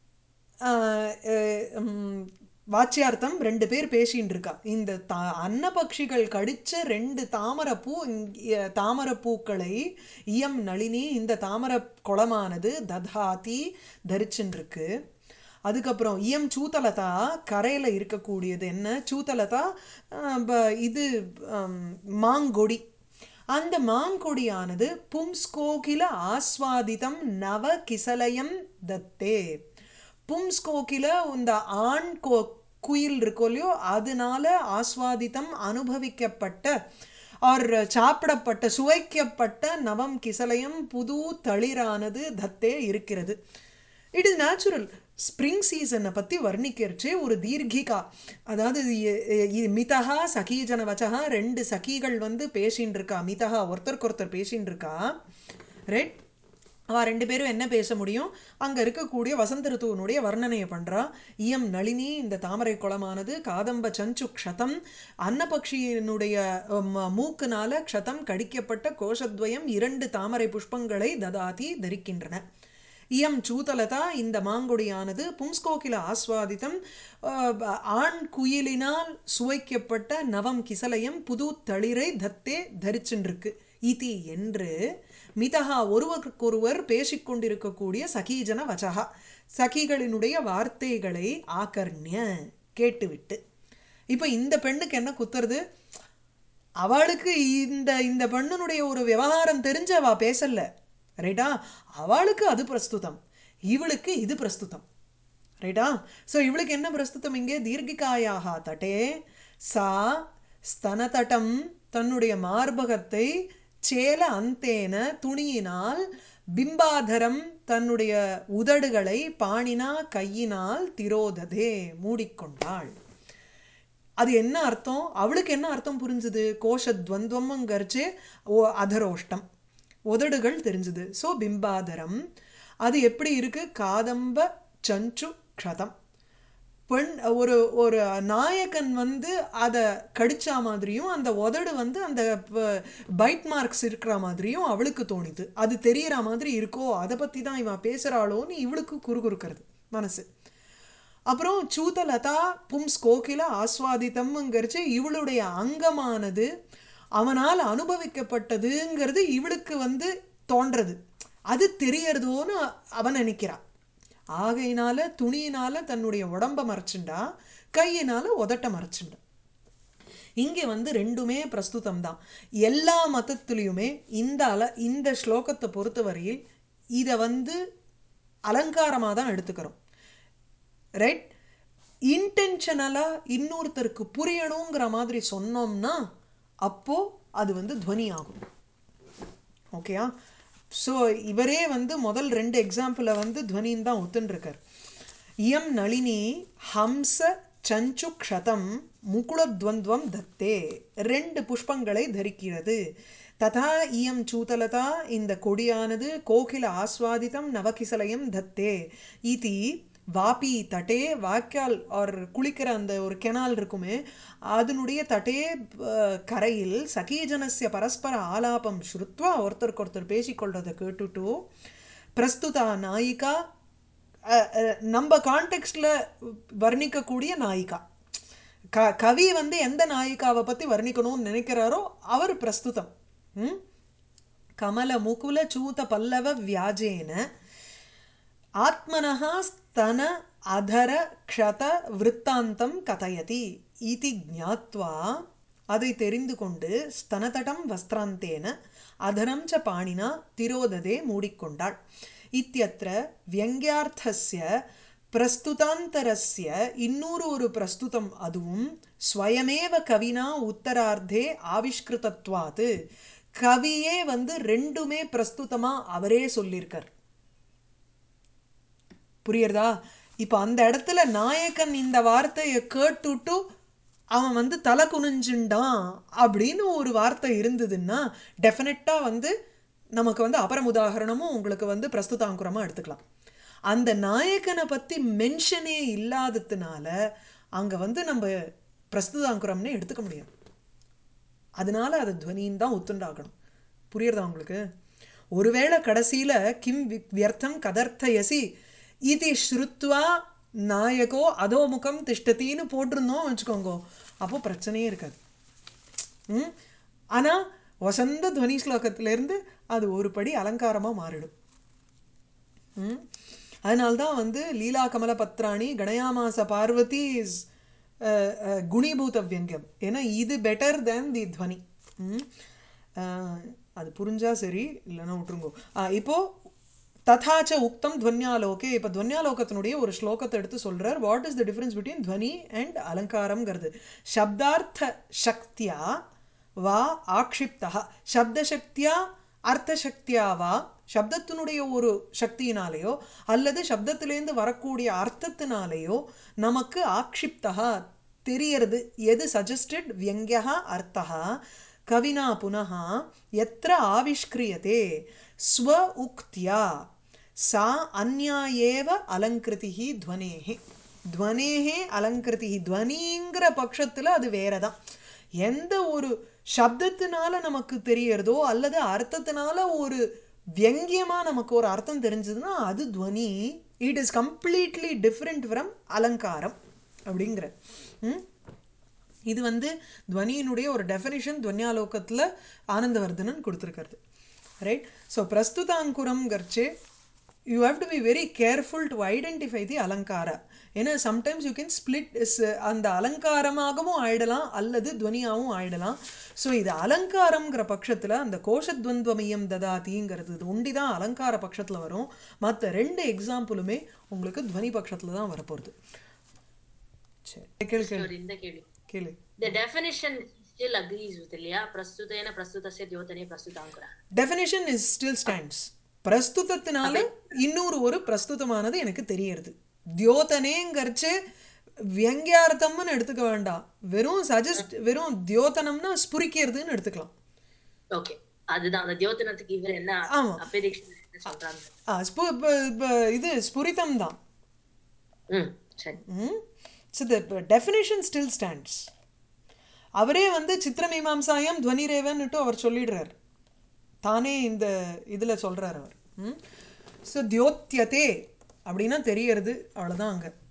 ஆஹ், அஹ், உம், வாச்சியார்த்தம் ரெண்டு பேர் பேசின்னு இருக்கா இந்த தா அன்னபக்ஷிகள் கடிச்ச ரெண்டு தாமரைப்பூ இங்க- தாமரைப்பூக்களை இயம் நளினி இந்த தாமரை குளமானது ததாதி தரிச்சுன்னு இருக்கு அதுக்கப்புறம் இயம் சூத்தலதா கரையில் இருக்கக்கூடியது என்ன சூத்தலதா ஆஹ், ப- இது ஆம், மாங்கொடி அந்த மாங்கொடியானது பும்ஸ்கோகில ஆஸ்வாதிதம் நவ கிசலயம் தத்தே பும்ஸ்கோகில இந்த ஆண் கோ குயில் இருக்கோ இல்லையோ அதனால ஆஸ்வாதித்தம் அனுபவிக்கப்பட்ட ஆர் சாப்பிடப்பட்ட சுவைக்கப்பட்ட நவம் கிசலயம் புது தளிரானது தத்தே இருக்கிறது இட் இஸ் நேச்சுரல் ஸ்ப்ரிங் சீசனை பற்றி வர்ணிக்கிறச்சே ஒரு தீர்கிகா அதாவது இ- இ- மிதஹா சகீஜன வச்சகா ரெண்டு சகிகள் வந்து பேசின்னு இருக்கா மிதஹா ஒருத்தருக்கு ஒருத்தர் பேசின்னு இருக்கா ரைட் அவ ரெண்டு பேரும் என்ன பேச முடியும் அங்க இருக்கக்கூடிய வசந்த ருத்துவனுடைய வர்ணனையை பண்றா இயம் நளினி இந்த தாமரை குளமானது காதம்ப சஞ்சு க்ஷதம் அன்னபக்ஷியினுடைய ம- மூக்குனால க்ஷதம் கடிக்கப்பட்ட கோஷத்வயம் இரண்டு தாமரை புஷ்பங்களை ததாதி தரிக்கின்றன இயம் சூதலதா இந்த மாங்கொடியானது பும்ஸ்கோகில ஆஸ்வாதித்தம் அஹ், ஆண் குயிலினால் சுவைக்கப்பட்ட நவம் கிசலயம் புது தளிரை தத்தே தரிச்சுருக்கு இதி என்று மிதஹா ஒருவருக்கொருவர் பேசிக்கொண்டிருக்கக்கூடிய சகீஜன வச்சகா சகிகளினுடைய வார்த்தைகளை ஆகர்ணிய கேட்டுவிட்டு இப்போ இந்த பெண்ணுக்கு என்ன குத்துறது அவளுக்கு இந்த இந்த பெண்ணனுடைய ஒரு விவகாரம் தெரிஞ்சு அவ பேசல ரைட்டா அவளுக்கு அது பிரஸ்துதம் இவளுக்கு இது பிரஸ்துதம் ரைட்டா ஸோ இவளுக்கு என்ன பிரஸ்துதம் இங்கே தீர்க்கிகாயாக தட்டே சா ஸ்தனதட்டம் தன்னுடைய மார்பகத்தை சேல அந்தேன துணியினால் பிம்பாதரம் தன்னுடைய உதடுகளை பாணினா கையினால் திரோததே மூடிக்கொண்டாள் அது என்ன அர்த்தம் அவளுக்கு என்ன அர்த்தம் புரிஞ்சுது கோஷத்வந்த்வம்ங்கிறச்சு ஓ அதரோஷ்டம் உதடுகள் தெரிஞ்சுது ஸோ பிம்பாதரம் அது எப்படி இருக்கு காதம்ப சஞ்சு க்ஷதம் பெண் ஒரு ஒரு நாயகன் வந்து அதை கடிச்சா மாதிரியும் அந்த உதடு வந்து அந்த பைட் மார்க்ஸ் இருக்கிற மாதிரியும் அவளுக்கு தோணிது அது தெரியற மாதிரி இருக்கோ அதை பற்றி தான் இவன் பேசுகிறாளோன்னு இவளுக்கு குறுகுறுக்கிறது மனசு அப்புறம் சூதலதா பும்ஸ் கோகில ஆஸ்வாதித்தம்ங்கிறச்சு இவளுடைய அங்கமானது அவனால் அனுபவிக்கப்பட்டதுங்கிறது இவளுக்கு வந்து தோன்றது அது தெரியறதோன்னு அவன் நினைக்கிறான் ஆகையினால துணியினால தன்னுடைய உடம்ப மறைச்சுண்டா கையினால உதட்ட மறைச்சுண்டா இங்கே வந்து ரெண்டுமே பிரஸ்துதம் தான் எல்லா மதத்துலேயுமே இந்த அல இந்த ஸ்லோகத்தை பொறுத்தவரையில் இதை வந்து அலங்காரமாக தான் எடுத்துக்கிறோம் ரைட் இன்டென்ஷனலாக இன்னொருத்தருக்கு புரியணுங்கிற மாதிரி சொன்னோம்னா அப்போ அது வந்து துவனி ஆகும் ஓகேயா ஸோ இவரே வந்து முதல் ரெண்டு எக்ஸாம்பிளை வந்து துவனின்னு தான் ஒத்துன்ருக்கார் இயம் நளினி ஹம்ச சஞ்சு க்ஷதம் முகுளத்வந்த்வம் தத்தே ரெண்டு புஷ்பங்களை தரிக்கிறது ததா இயம் சூதலதா இந்த கொடியானது கோகில ஆஸ்வாதிதம் நவகிசலயம் தத்தே இதி வாபி தட்டே வாய்க்கால் ஆர் குளிக்கிற அந்த ஒரு கெனால் இருக்குமே அதனுடைய தட்டே அஹ், கரையில் சகீஜனஸ்ய பரஸ்பர ஆலாபம் ஸ்ருத்வா ஒருத்தருக்கு ஒருத்தர் பேசிக்கொள்றதை கேட்டுட்டு பிரஸ்துதா நாயிகா அஹ், அஹ், நம்ம கான்டெக்ஸ்டில் வர்ணிக்கக்கூடிய நாயிகா க கவி வந்து எந்த நாயிகாவை பற்றி வர்ணிக்கணும்னு நினைக்கிறாரோ அவர் பிரஸ்துதம் ம்? கமல முகுல சூத பல்லவ வியாஜேன ஆத்மனः ஸ்தன அதர க்ஷத விற்த்தாந்தம் கதயதி இதி ஞாத்வா அதை தெரிந்து கொண்டு ஸ்தனதடம் வஸ்திராந்தேன அதரம் ச பாணினா திரோததே மூடிக்கொண்டாள் இத்தியத்திர வியங்கியார்த்தஸ்ய பிரஸ்துதாந்தரஸ்ய இன்னொரு ஒரு பிரஸ்துதம் அதுவும் ஸ்வயமேவ கவினா உத்தரார்த்தே ஆவிஷ்கிருதத்வாது கவியே வந்து ரெண்டுமே பிரஸ்துதமா அவரே சொல்லியிருக்கார் புரியுறதா இப்போ அந்த இடத்துல நாயக்கன் இந்த வார்த்தையை கேட்டுட்டு அவன் வந்து தலை குனிஞ்சுண்டான் அப்படின்னு ஒரு வார்த்தை இருந்ததுன்னா டெஃபினட்டாக வந்து நமக்கு வந்து அபரம் உதாகரணமும் உங்களுக்கு வந்து பிரஸ்துதாங்குரமாக எடுத்துக்கலாம் அந்த நாயக்கனை பற்றி மென்ஷனே இல்லாததுனால அங்கே வந்து நம்ம பிரஸ்துதாங்குரம்னே எடுத்துக்க முடியாது அதனால அது துவனின்னு தான் ஒத்துண்டாகணும் புரியுறதா உங்களுக்கு ஒருவேளை கடைசியில் கிம் வி- வியர்த்தம் கதர்த்தயசி இது ஸ்ருத்வா நாயகோ அதோமுகம் திஷ்டத்தின்னு போட்டிருந்தோம் வச்சுக்கோங்க அப்போ பிரச்சனையே இருக்காது ம் ஆனால் வசந்த துவனி ஸ்லோகத்திலேருந்து அது ஒரு படி அலங்காரமாக மாறிடும் ம் அதனால்தான் வந்து லீலா கமல பத்ராணி கணயாமாச பார்வதி இஸ் குணிபூத வியங்கியம் ஏன்னா இது பெட்டர் தேன் தி துவனி ம் அஹ், அது புரிஞ்சா சரி இல்லைன்னா விட்டுருங்கோ ஆ, இப்போ ததாச்ச உக்தம் துவன்யாலோகே இப்போ துவன்யாலோகத்தினுடைய ஒரு ஸ்லோகத்தை எடுத்து சொல்றார் what is the difference between துவனி அண்ட் அலங்காரம்ங்கிறது சப்தார்த்த சக்தியா வா ஆக்ஷிப்தா சப்தசக்தியா அர்த்தசக்தியா வா சப்தத்தினுடைய ஒரு சக்தியினாலேயோ அல்லது சப்தத்திலேருந்து வரக்கூடிய அர்த்தத்தினாலேயோ நமக்கு ஆக்ஷிப்தா தெரியறது எது சஜஸ்டட் வியங்கியா அர்த்தா கவினா புனः எத்திர ஆவிஷ்கிரியதே ஸ்வ உக்தியா சா அந்யா ஏவ அலங்கிருதிஹி துவனேஹே துவனேஹே அலங்கிருதிஹி துவனிங்கிற பட்சத்தில் அது வேற தான் எந்த ஒரு சப்தத்தினால நமக்கு தெரியறதோ அல்லது அர்த்தத்தினால ஒரு வியங்கியமாக நமக்கு ஒரு அர்த்தம் தெரிஞ்சதுன்னா அது துவனி it is completely different from அலங்காரம் அப்படிங்கிற ம் இது வந்து துவனியினுடைய ஒரு டெஃபினிஷன் துவன்யாலோகத்தில் ஆனந்தவர்தனன் கொடுத்துருக்கிறது ரைட் ஸோ பிரஸ்துதாங்குரம்ங்கிறச்சு you have to be very careful to identify the அலங்காரா ஏன்னா சம்டைம்ஸ் யூ கேன் ஸ்பிளிட் அந்த அலங்காரமாகவும் ஆயிடலாம் அல்லது துவனியாகவும் ஆயிடலாம் ஸோ இது அலங்காரம்ங்கிற பட்சத்தில் அந்த கோஷத்வந்த்வமயம் ததாதிங்கிறது இது ஒண்டி தான் அலங்கார பட்சத்தில் வரும் மற்ற ரெண்டு எக்ஸாம்பிளுமே உங்களுக்கு துவனி பட்சத்தில் தான் வரப்போகிறது சரி கேளு கேளு ஒரு இந்த கேள்வி கேளு the definition still agrees with இல்லையா பிரஸ்துதேன பிரஸ்துதஸ்ய தியோதனே பிரஸ்துதாங்குர டெஃபினிஷன் இஸ் ஸ்டில் ஸ்டாண்ட்ஸ் பிரஸ்துதத்தினால இன்னொரு ஒரு பிரஸ்துதமானது எனக்கு தெரியறது தியோதனேங்கரிச்சு வியங்கியார்த்தம்னு எடுத்துக்க வேண்டாம் வெறும் சஜஸ்ட் வெறும் தியோதனம்னா ஸ்புரிக்கிறதுன்னு எடுத்துக்கலாம் ஓகே அதுதான் அந்த தியோதனத்துக்கு இவர் என்ன ஆமா. அபேதீக்ஷன் என்ன சொல்றாங்க ஆ, ஸ்பு- ப- ப- இது ஸ்புரிதம் தான் ம் சரி so the definition still stands அவரே வந்து சித்திரமீமாம்சாயம் துவனிரேவன்னுட்டு அவர் சொல்லிடுறார் தானே இந்த இதில் சொல்கிறார் அவர் ஸோ தியோத்தியதே அப்படின்னா தெரியறது அவ்வளோதான் அங்கே